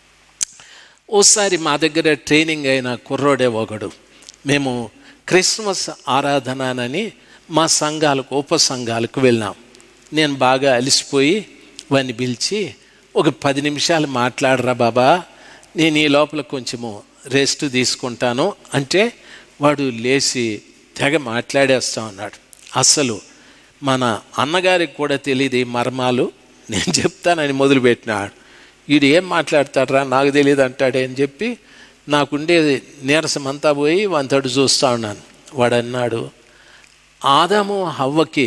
ఓసారి మా దగ్గర ట్రైనింగ్ అయిన కుర్రోడే ఒకడు మేము క్రిస్మస్ ఆరాధనని మా సంఘాలకు ఉప సంఘాలకు వెళ్ళాం నేను బాగా అలిసిపోయి వాడిని పిలిచి ఒక పది నిమిషాలు మాట్లాడరా బాబా నేను ఈ లోపల కొంచెము రెస్ట్ తీసుకుంటాను అంటే వాడు లేచి తెగ మాట్లాడేస్తా ఉన్నాడు అసలు మన అన్నగారికి కూడా తెలియదు ఈ మర్మాలు నేను చెప్తానని మొదలుపెట్టినాడు వీడు ఏం మాట్లాడతాడరా నాకు తెలియదు అంటాడే అని చెప్పి నాకుండేది నీరసం అంతా పోయి వంతడు చూస్తూ ఉన్నాను వాడు అన్నాడు ఆదాము హవ్వకి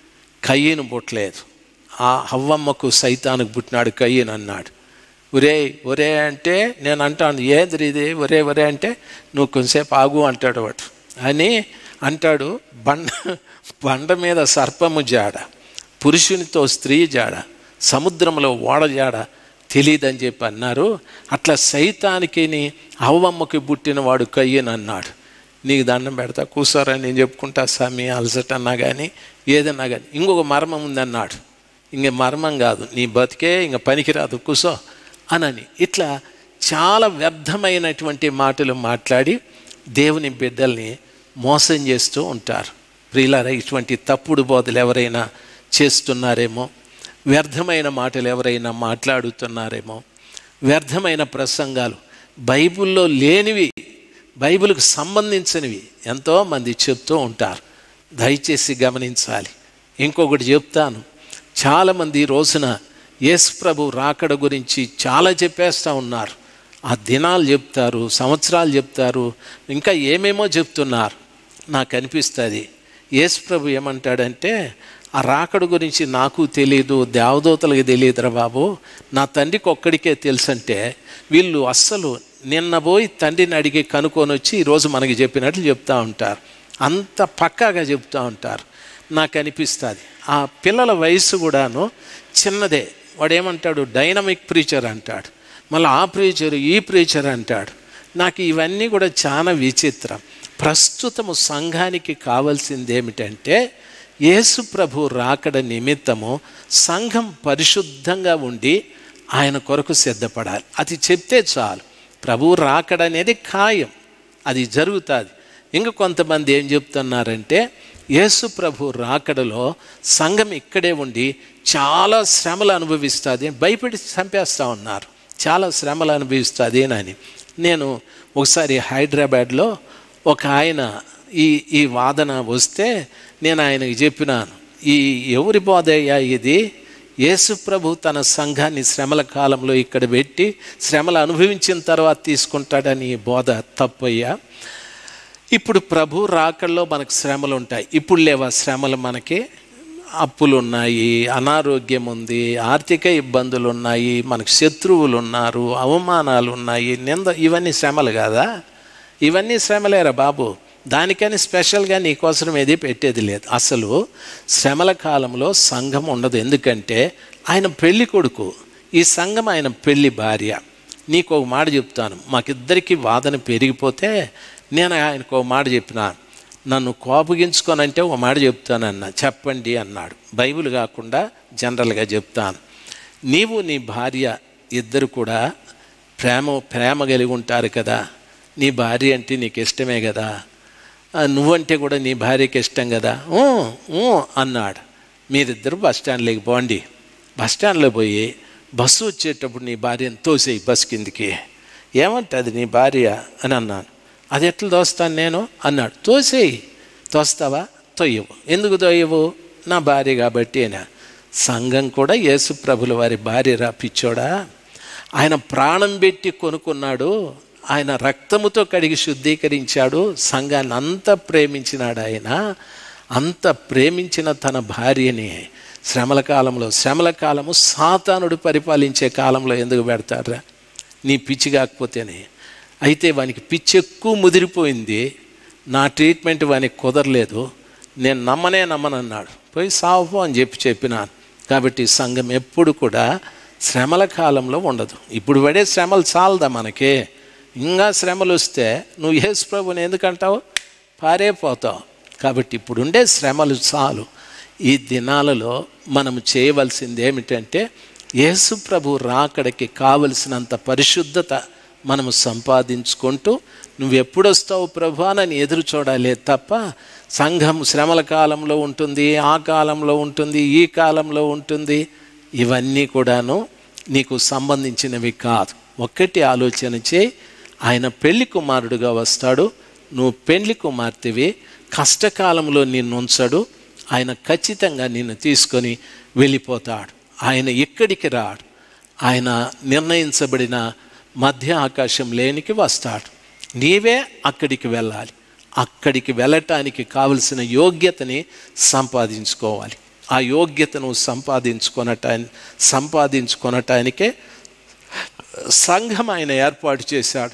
కయ్యను పుట్టలేదు ఆ హవ్వమ్మకు సైతానికి పుట్టినాడు కయ్యను అన్నాడు ఒరే ఒరే అంటే నేను అంటాను ఏది ఇది ఒరే ఒరే అంటే నువ్వు కొంచెంసేపు ఆగు అంటాడు వాడు అని అంటాడు బండ బండ మీద సర్పము జాడ పురుషునితో స్త్రీ జాడ సముద్రంలో ఓడ జాడ తెలియదని చెప్పి అన్నారు అట్లా సైతానికిని అవ్వమ్మకి పుట్టినవాడు కయ్యను అన్నాడు నీకు దండం పెడతా కూర్చోరా నేను చెప్పుకుంటా స్వామి అలసట అన్నా కానీ ఏదన్నా కానీ ఇంకొక మర్మం ఉందన్నాడు ఇంక మర్మం కాదు నీ బతికే ఇంక పనికిరాదు కూసో అనని ఇట్లా చాలా వ్యర్థమైనటువంటి మాటలు మాట్లాడి దేవుని బిడ్డల్ని మోసం చేస్తూ ఉంటారు ప్రియులారా ఇటువంటి తప్పుడు బోధలు ఎవరైనా చేస్తున్నారేమో వ్యర్థమైన మాటలు ఎవరైనా మాట్లాడుతున్నారేమో వ్యర్థమైన ప్రసంగాలు బైబిల్లో లేనివి బైబిల్కి సంబంధించినవి ఎంతోమంది చెప్తూ ఉంటారు దయచేసి గమనించాలి ఇంకొకటి చెప్తాను చాలామంది ఈ రోజున యేసు ప్రభు రాకడ గురించి చాలా చెప్పేస్తూ ఉన్నారు ఆ దినాలు చెప్తారు సంవత్సరాలు చెప్తారు ఇంకా ఏమేమో చెప్తున్నారు నాకు అనిపిస్తుంది యేసు ప్రభు ఏమంటాడంటే ఆ రాకడ గురించి నాకు తెలియదు దేవదూతలకు తెలియదురా బాబు నా తండ్రికి ఒక్కడికే తెలుసంటే వీళ్ళు అస్సలు నిన్న పోయి తండ్రిని అడిగి కనుక్కొని వచ్చి ఈరోజు మనకి చెప్పినట్లు చెప్తూ ఉంటారు అంత పక్కాగా చెప్తూ ఉంటారు నాకు అనిపిస్తుంది ఆ పిల్లల వయసు కూడాను చిన్నదే వాడు ఏమంటాడు డైనమిక్ ప్రీచర్ అంటాడు మళ్ళీ ఆ ప్రీచర్ ఈ ప్రీచర్ అంటాడు నాకు ఇవన్నీ కూడా చాలా విచిత్రం ప్రస్తుతము సంఘానికి కావాల్సింది ఏమిటంటే యేసు ప్రభు రాకడ నిమిత్తము సంఘం పరిశుద్ధంగా ఉండి ఆయన కొరకు సిద్ధపడాలి అది చెప్తే చాలు ప్రభు రాకడ అనేది ఖాయం అది జరుగుతుంది ఇంకా కొంతమంది ఏం చెప్తున్నారంటే యేసు ప్రభు రాకడలో సంఘం ఇక్కడే ఉండి చాలా శ్రమలు అనుభవిస్తుంది భయపడి చంపేస్తూ ఉన్నారు చాలా శ్రమలు అనుభవిస్తుంది అని నేను ఒకసారి హైదరాబాద్లో ఒక ఆయన ఈ ఈ వాదన వస్తే నేను ఆయనకి చెప్పినాను ఈ ఎవరి బోధయ్యా ఇది యేసు ప్రభు తన సంఘాన్ని శ్రమల కాలంలో ఇక్కడ పెట్టి శ్రమలు అనుభవించిన తర్వాత తీసుకుంటాడని ఈ బోధ తప్పయ్యా ఇప్పుడు ప్రభు రాకల్లో మనకు శ్రమలు ఉంటాయి ఇప్పుడు లేవా శ్రమలు మనకి అప్పులు ఉన్నాయి అనారోగ్యం ఉంది ఆర్థిక ఇబ్బందులు ఉన్నాయి మనకు శత్రువులు ఉన్నారు అవమానాలు ఉన్నాయి నింద ఇవన్నీ శ్రమలు కాదా ఇవన్నీ శ్రమలేరా బాబు దానికని స్పెషల్గా నీకోసం ఏది పెట్టేది లేదు అసలు శ్రమల కాలంలో సంఘం ఉండదు ఎందుకంటే ఆయన పెళ్లి కొడుకు ఈ సంఘం ఆయన పెళ్లి భార్య నీకు ఒక మాట చెప్తాను మాకిద్దరికి వాదన పెరిగిపోతే నేను ఆయనకు ఒక మాట చెప్పిన నన్ను కోపగించుకోనంటే ఒక మాట చెప్తానన్న చెప్పండి అన్నాడు బైబిల్ కాకుండా జనరల్గా చెప్తాను నీవు నీ భార్య ఇద్దరు కూడా ప్రేమ ప్రేమ కలిగి ఉంటారు కదా నీ భార్య అంటే నీకు ఇష్టమే కదా నువ్వంటే కూడా నీ భార్యకి ఇష్టం కదా అన్నాడు మీరిద్దరు బస్ స్టాండ్లోకి పోండి బస్ స్టాండ్లో పోయి బస్సు వచ్చేటప్పుడు నీ భార్యను తోసేయి బస్ కిందికి ఏమంటుంది నీ భార్య అని అన్నాను అది ఎట్లా తోస్తాను నేను అన్నాడు తోసేయి తోస్తావా తొయ్యవు ఎందుకు తొయ్యవు నా భార్య కాబట్టి అయినా సంఘం కూడా యేసు ప్రభుల వారి భార్య రా పిచ్చోడా ఆయన ప్రాణం పెట్టి కొనుక్కున్నాడు ఆయన రక్తముతో కడిగి శుద్ధీకరించాడు సంఘాన్ని అంత ప్రేమించినాడు ఆయన అంత ప్రేమించిన తన భార్యని శ్రమల కాలంలో శ్రమల కాలము సాతానుడు పరిపాలించే కాలంలో ఎందుకు పెడతారా నీ పిచ్చి కాకపోతేనే అయితే వానికి పిచ్చి ఎక్కువ ముదిరిపోయింది నా ట్రీట్మెంట్ వానికి కుదరలేదు నేను నమ్మనే నమ్మనన్నాడు పోయి సావుపో అని చెప్పి చెప్పినాను కాబట్టి సంఘం ఎప్పుడు కూడా శ్రమల కాలంలో ఉండదు ఇప్పుడు పడే శ్రమలు చాలదా మనకి ఇంకా శ్రమలు వస్తే నువ్వు యేసు ప్రభుని ఎందుకంటావు పారేపోతావు కాబట్టి ఇప్పుడు ఉండే శ్రమలు చాలు ఈ దినాలలో మనం చేయవలసింది ఏమిటంటే యేసు ప్రభు రాకడికి కావలసినంత పరిశుద్ధత మనము సంపాదించుకుంటూ నువ్వు ఎప్పుడు వస్తావు ప్రభు అని ఎదురు చూడాలి తప్ప సంఘం శ్రమల కాలంలో ఉంటుంది ఆ కాలంలో ఉంటుంది ఈ కాలంలో ఉంటుంది ఇవన్నీ కూడాను నీకు సంబంధించినవి కాదు ఒక్కటి ఆలోచన చేయి ఆయన పెళ్లి కుమారుడుగా వస్తాడు నువ్వు పెళ్లి కుమార్తెవి కష్టకాలంలో నిన్ను ఉంచడు ఆయన ఖచ్చితంగా నిన్ను తీసుకొని వెళ్ళిపోతాడు ఆయన ఇక్కడికి రాడు ఆయన నిర్ణయించబడిన మధ్య ఆకాశం లేనికి వస్తాడు నీవే అక్కడికి వెళ్ళాలి అక్కడికి వెళ్ళటానికి కావలసిన యోగ్యతని సంపాదించుకోవాలి ఆ యోగ్యతను సంపాదించుకొనటా సంపాదించుకొనటానికే సంఘం ఆయన ఏర్పాటు చేశాడు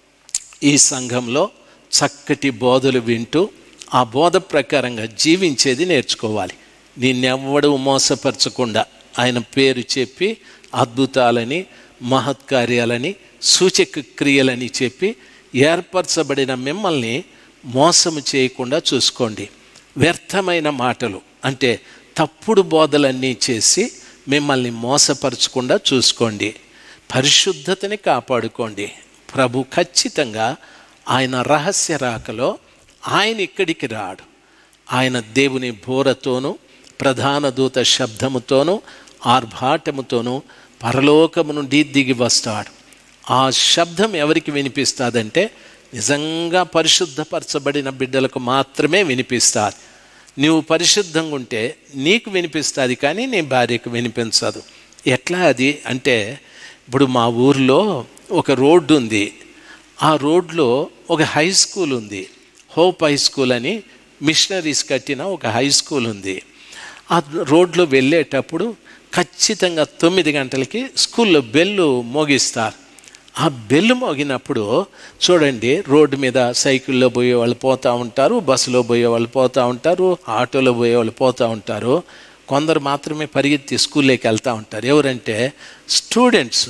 ఈ సంఘంలో చక్కటి బోధలు వింటూ ఆ బోధ ప్రకారంగా జీవించేది నేర్చుకోవాలి నిన్నెవ్వడు మోసపరచకుండా ఆయన పేరు చెప్పి అద్భుతాలని మహత్కార్యాలని సూచక క్రియలని చెప్పి ఏర్పరచబడిన మిమ్మల్ని మోసము చేయకుండా చూసుకోండి వ్యర్థమైన మాటలు అంటే తప్పుడు బోధలన్నీ చేసి మిమ్మల్ని మోసపరచకుండా చూసుకోండి పరిశుద్ధతని కాపాడుకోండి ప్రభు ఖచ్చితంగా ఆయన రహస్య రాకలో ఆయన ఇక్కడికి రాడు ఆయన దేవుని బోరతోనూ ప్రధాన దూత శబ్దముతోనూ ఆర్భాటముతోనూ పరలోకము నుండి దిగి వస్తాడు ఆ శబ్దం ఎవరికి వినిపిస్తుందంటే నిజంగా పరిశుద్ధపరచబడిన బిడ్డలకు మాత్రమే వినిపిస్తుంది నువ్వు పరిశుద్ధంగా ఉంటే నీకు వినిపిస్తుంది కానీ నీ భార్యకు వినిపించదు ఎట్లా అది అంటే ఇప్పుడు మా ఊర్లో ఒక రోడ్డు ఉంది ఆ రోడ్లో ఒక హై స్కూల్ ఉంది హోప్ హై స్కూల్ అని మిషనరీస్ కట్టిన ఒక హై స్కూల్ ఉంది ఆ రోడ్లో వెళ్ళేటప్పుడు ఖచ్చితంగా తొమ్మిది గంటలకి స్కూల్లో బెల్లు మోగిస్తారు ఆ బెల్లు మోగినప్పుడు చూడండి రోడ్డు మీద సైకిల్లో పోయే వాళ్ళు పోతూ ఉంటారు బస్సులో పోయే వాళ్ళు పోతూ ఉంటారు ఆటోలో పోయే వాళ్ళు పోతూ ఉంటారు కొందరు మాత్రమే పరిగెత్తి స్కూల్లోకి వెళ్తూ ఉంటారు ఎవరంటే స్టూడెంట్స్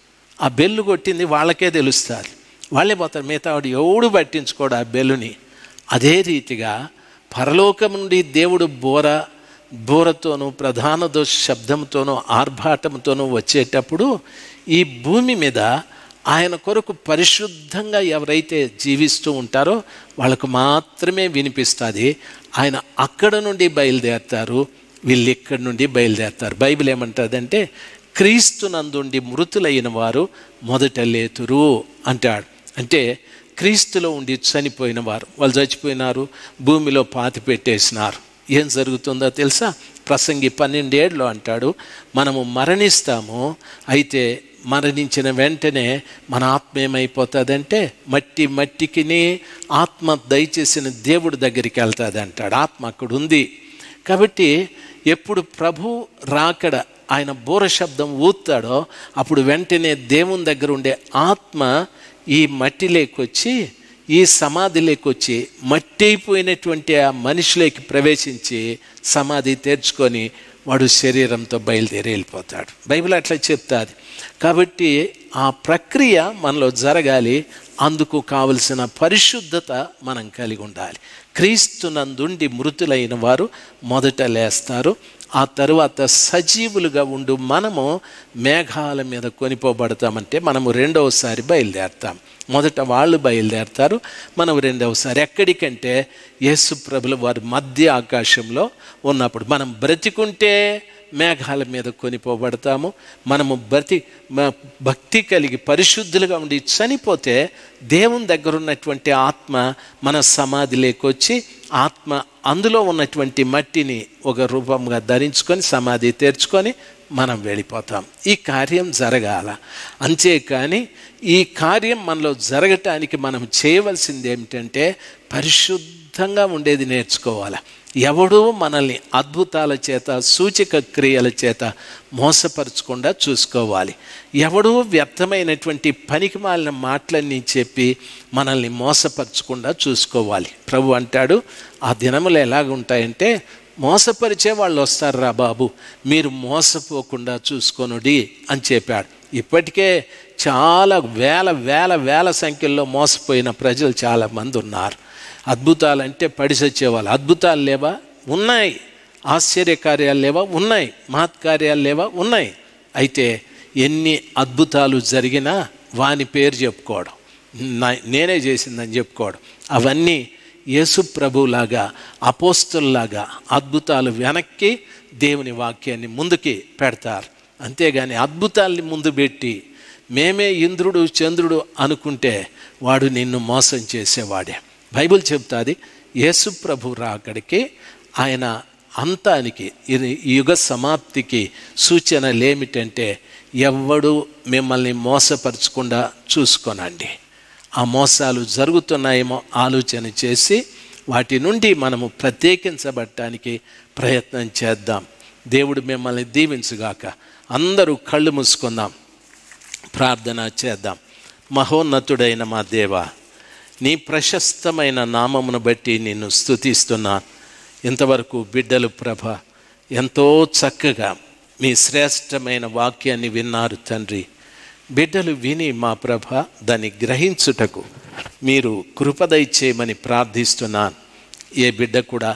ఆ బెల్లు కొట్టింది వాళ్ళకే తెలుస్తారు వాళ్ళే పోతారు మిగతా వాడు ఎవడు పట్టించుకోడు ఆ బెల్లుని అదే రీతిగా పరలోకం నుండి దేవుడు బోర బోరతోనూ ప్రధాన దోష శబ్దంతోనూ ఆర్భాటంతోనూ వచ్చేటప్పుడు ఈ భూమి మీద ఆయన కొరకు పరిశుద్ధంగా ఎవరైతే జీవిస్తూ ఉంటారో వాళ్ళకు మాత్రమే వినిపిస్తుంది ఆయన అక్కడ నుండి బయలుదేరతారు వీళ్ళు ఇక్కడి నుండి బయలుదేరతారు బైబిల్ ఏమంటుందంటే క్రీస్తునందుండి మృతులైన వారు మొదట లేతురు అంటాడు అంటే క్రీస్తులో ఉండి చనిపోయిన వారు వాళ్ళు చచ్చిపోయినారు భూమిలో పాతి పెట్టేసినారు ఏం జరుగుతుందో తెలుసా ప్రసంగి పన్నెండేళ్ళు అంటాడు మనము మరణిస్తాము అయితే మరణించిన వెంటనే మన ఆత్మ ఏమైపోతుందంటే మట్టి మట్టికిని ఆత్మ దయచేసిన దేవుడి దగ్గరికి వెళ్తుంది అంటాడు ఆత్మ అక్కడ ఉంది కాబట్టి ఎప్పుడు ప్రభు రాకడ ఆయన బోర శబ్దం ఊతాడో అప్పుడు వెంటనే దేవుని దగ్గర ఉండే ఆత్మ ఈ మట్టిలోకొచ్చి ఈ సమాధిలోకొచ్చి మట్టి అయిపోయినటువంటి ఆ మనిషిలోకి ప్రవేశించి సమాధి తెరుచుకొని వాడు శరీరంతో బయలుదేరి వెళ్ళిపోతాడు బైబిల్ అట్లా చెప్తాది కాబట్టి ఆ ప్రక్రియ మనలో జరగాలి అందుకు కావలసిన పరిశుద్ధత మనం కలిగి ఉండాలి క్రీస్తునందుండి మృతులైన వారు మొదట లేస్తారు ఆ తరువాత సజీవులుగా ఉండు మనము మేఘాల మీద కొనిపోబడతామంటే మనము రెండవసారి బయలుదేరతాం మొదట వాళ్ళు బయలుదేరతారు మనం రెండవసారి ఎక్కడికంటే యేసు ప్రభులు వారి మధ్య ఆకాశంలో ఉన్నప్పుడు మనం బ్రతికుంటే మేఘాల మీద కొనిపోబడతాము మనము బ్రతి భక్తి కలిగి పరిశుద్ధులుగా ఉండి చనిపోతే దేవుని దగ్గర ఉన్నటువంటి ఆత్మ మన సమాధిలోకి వచ్చి ఆత్మ అందులో ఉన్నటువంటి మట్టిని ఒక రూపంగా ధరించుకొని సమాధి తెరుచుకొని మనం వెళ్ళిపోతాం ఈ కార్యం జరగాల అంతేకాని ఈ కార్యం మనలో జరగటానికి మనం చేయవలసింది ఏమిటంటే పరిశుద్ధంగా ఉండేది నేర్చుకోవాలి ఎవడూ మనల్ని అద్భుతాల చేత సూచక క్రియల చేత మోసపరచకుండా చూసుకోవాలి ఎవడూ వ్యర్థమైనటువంటి పనికి మాలిన మాటలన్నీ చెప్పి మనల్ని మోసపరచకుండా చూసుకోవాలి ప్రభు అంటాడు ఆ దినములు ఎలాగుంటాయంటే మోసపరిచే వాళ్ళు వస్తారు రా బాబు మీరు మోసపోకుండా చూసుకొనుడి అని చెప్పాడు ఇప్పటికే చాలా వేల వేల వేల సంఖ్యలో మోసపోయిన ప్రజలు చాలామంది ఉన్నారు అద్భుతాలంటే పడిసొచ్చేవాళ్ళు అద్భుతాలు లేవా ఉన్నాయి ఆశ్చర్యకార్యాలు లేవా ఉన్నాయి మహత్కార్యాలు లేవా ఉన్నాయి అయితే ఎన్ని అద్భుతాలు జరిగినా వాని పేరు చెప్పుకోవడం నా- నేనే చేసిందని చెప్పుకోవడం అవన్నీ యేసు ప్రభులాగా అపోస్తుల్లాగా అద్భుతాలు వెనక్కి దేవుని వాక్యాన్ని ముందుకి పెడతారు అంతేగాని అద్భుతాల్ని ముందు పెట్టి మేమే ఇంద్రుడు చంద్రుడు అనుకుంటే వాడు నిన్ను మోసం చేసేవాడే బైబిల్ చెప్తాది యేసు ప్రభు రాకడికి ఆయన అంతానికి ఇది యుగ సమాప్తికి సూచనలు ఏమిటంటే ఎవ్వడు మిమ్మల్ని మోసపరచకుండా చూసుకోనండి ఆ మోసాలు జరుగుతున్నాయేమో ఆలోచన చేసి వాటి నుండి మనము ప్రత్యేకించబడటానికి ప్రయత్నం చేద్దాం దేవుడు మిమ్మల్ని దీవించుగాక అందరూ కళ్ళు మూసుకుందాం ప్రార్థన చేద్దాం మహోన్నతుడైన మా దేవ నీ ప్రశస్తమైన నామమును బట్టి నిన్ను స్తుతిస్తున్నాను ఇంతవరకు బిడ్డలు ప్రభ ఎంతో చక్కగా మీ శ్రేష్టమైన వాక్యాన్ని విన్నారు తండ్రి బిడ్డలు విని మా ప్రభ దాన్ని గ్రహించుటకు మీరు కృపదై చేయమని ప్రార్థిస్తున్నాను ఏ బిడ్డ కూడా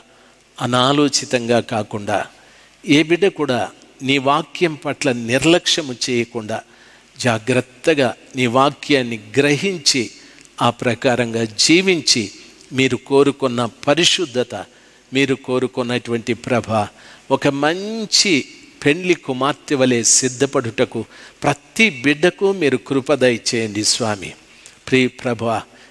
అనాలోచితంగా కాకుండా ఏ బిడ్డ కూడా నీ వాక్యం పట్ల నిర్లక్ష్యము చేయకుండా జాగ్రత్తగా నీ వాక్యాన్ని గ్రహించి ఆ ప్రకారంగా జీవించి మీరు కోరుకున్న పరిశుద్ధత మీరు కోరుకున్నటువంటి ప్రభ ఒక మంచి పెండ్లి కుమార్తె వలె సిద్ధపడుటకు ప్రతి బిడ్డకు మీరు కృపదయ చేయండి స్వామి ప్రియ ప్రభ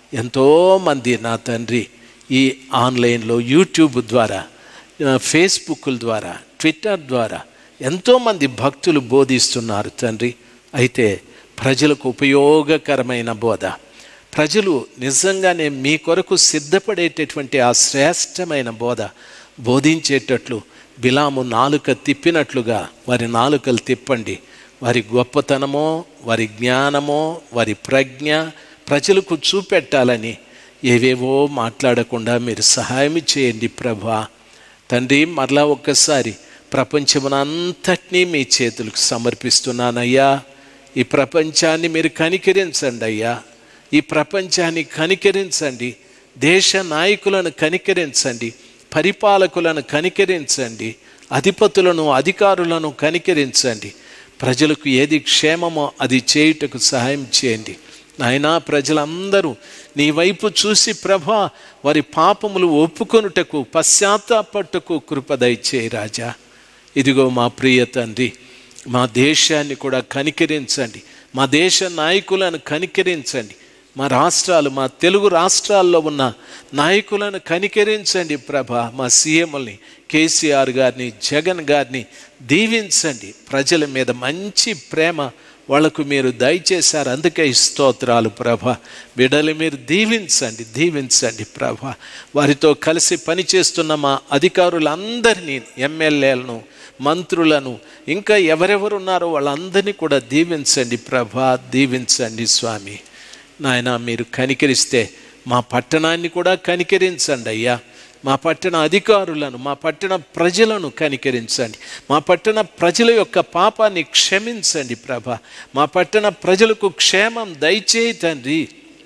ఎంతోమంది నా తండ్రి ఈ ఆన్లైన్లో యూట్యూబ్ ద్వారా ఆ, ఫేస్బుక్ల ద్వారా ట్విట్టర్ ద్వారా ఎంతోమంది భక్తులు బోధిస్తున్నారు తండ్రి అయితే ప్రజలకు ఉపయోగకరమైన బోధ ప్రజలు నిజంగానే మీ కొరకు సిద్ధపడేటటువంటి ఆ శ్రేష్టమైన బోధ బోధించేటట్లు బిలాము నాలుక తిప్పినట్లుగా వారి నాలుకలు తిప్పండి వారి గొప్పతనమో వారి జ్ఞానమో వారి ప్రజ్ఞ ప్రజలకు చూపెట్టాలని ఏవేవో మాట్లాడకుండా మీరు సహాయం చేయండి ప్రభా తండ్రి మరలా ఒక్కసారి ప్రపంచమునంతటినీ మీ చేతులకు సమర్పిస్తున్నానయ్యా ఈ ప్రపంచాన్ని మీరు కనికరించండి అయ్యా ఈ ప్రపంచాన్ని కనికరించండి దేశ నాయకులను కనికరించండి పరిపాలకులను కనికరించండి అధిపతులను అధికారులను కనికరించండి ప్రజలకు ఏది క్షేమమో అది చేయుటకు సహాయం చేయండి నాయనా ప్రజలందరూ నీ వైపు చూసి ప్రభా వారి పాపములు ఒప్పుకొనుటకు పశ్చాత్తాపట్టుకు కృప దయచేయి రాజా ఇదిగో మా ప్రియ తండ్రి మా దేశాన్ని కూడా కనికరించండి మా దేశ నాయకులను కనికరించండి మా రాష్ట్రాలు మా తెలుగు రాష్ట్రాల్లో ఉన్న నాయకులను కనికరించండి ప్రభ మా సీఎంని కేసీఆర్ గారిని జగన్ గారిని దీవించండి ప్రజల మీద మంచి ప్రేమ వాళ్లకు మీరు దయచేశారు అందుకే ఈ స్తోత్రాలు ప్రభ బిడ్డలు మీరు దీవించండి దీవించండి ప్రభ వారితో కలిసి పనిచేస్తున్న మా అధికారులందరినీ ఎమ్మెల్యేలను మంత్రులను ఇంకా ఎవరెవరు ఉన్నారో వాళ్ళందరినీ కూడా దీవించండి ప్రభా దీవించండి స్వామి నాయన మీరు కనికరిస్తే మా పట్టణాన్ని కూడా కనికరించండి అయ్యా మా పట్టణ అధికారులను మా పట్టణ ప్రజలను కనికరించండి మా పట్టణ ప్రజల యొక్క పాపాన్ని క్షమించండి ప్రభ మా పట్టణ ప్రజలకు క్షేమం దయచేయి తండ్రి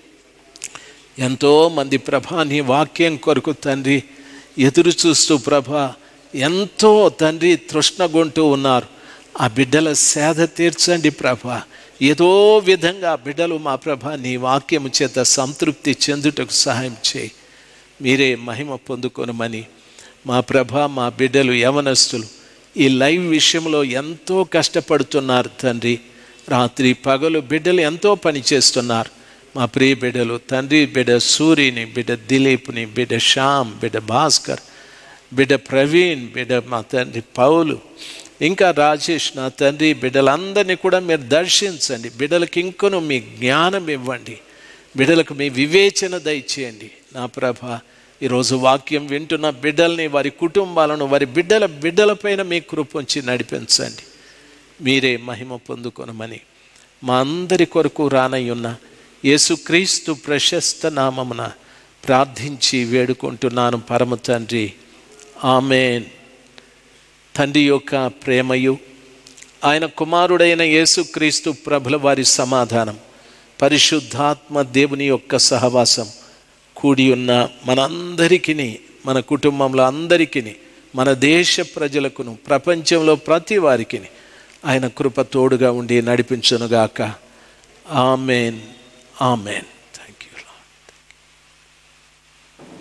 ఎంతోమంది ప్రభా నీ వాక్యం కొరకు తండ్రి ఎదురు చూస్తూ ప్రభా ఎంతో తండ్రి తృష్ణగొంటూ ఉన్నారు ఆ బిడ్డల సేద తీర్చండి ప్రభ ఏదో విధంగా ఆ బిడ్డలు మా ప్రభ నీ వాక్యము చేత సంతృప్తి చెందుటకు సహాయం చేయి మీరే మహిమ పొందుకొనమని మా ప్రభ మా బిడ్డలు యవనస్తులు ఈ లైవ్ విషయంలో ఎంతో కష్టపడుతున్నారు తండ్రి రాత్రి పగలు బిడ్డలు ఎంతో పని చేస్తున్నారు మా ప్రియ బిడ్డలు తండ్రి బిడ్డ సూరిని బిడ్డ దిలీప్ని బిడ్డ శ్యామ్ బిడ్డ భాస్కర్ బిడ్డ ప్రవీణ్ బిడ్డ మా తండ్రి పౌలు ఇంకా రాజేష్ నా తండ్రి బిడ్డలందరినీ కూడా మీరు దర్శించండి బిడ్డలకు ఇంకొను మీ జ్ఞానం ఇవ్వండి బిడ్డలకు మీ వివేచన దయచేయండి నా ప్రభ ఈరోజు వాక్యం వింటున్న బిడ్డల్ని వారి కుటుంబాలను వారి బిడ్డల బిడ్డలపైన మీ కృపంచి నడిపించండి మీరే మహిమ పొందుకొనమని మా అందరి కొరకు రానయ్యున్న యేసుక్రీస్తు ప్రశస్త నామమున ప్రార్థించి వేడుకుంటున్నాను పరమ తండ్రి ఆమెన్ తండ్రి యొక్క ప్రేమయు ఆయన కుమారుడైన యేసుక్రీస్తు ప్రభుల వారి సమాధానం పరిశుద్ధాత్మ దేవుని యొక్క సహవాసం కూడి ఉన్న మనందరికీ మన కుటుంబంలో అందరికీ మన దేశ ప్రజలకును ప్రపంచంలో ప్రతి వారికి ఆయన కృప తోడుగా ఉండి నడిపించునుగాక ఆమెన్ ఆమెన్ థ్యాంక్ యూ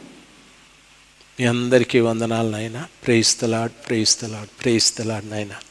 మీ అందరికీ వందనాలు నాయన ప్రేస్తలాడ్ ప్రేస్తలాడ్ ప్రేస్తలాడ్ నాయనా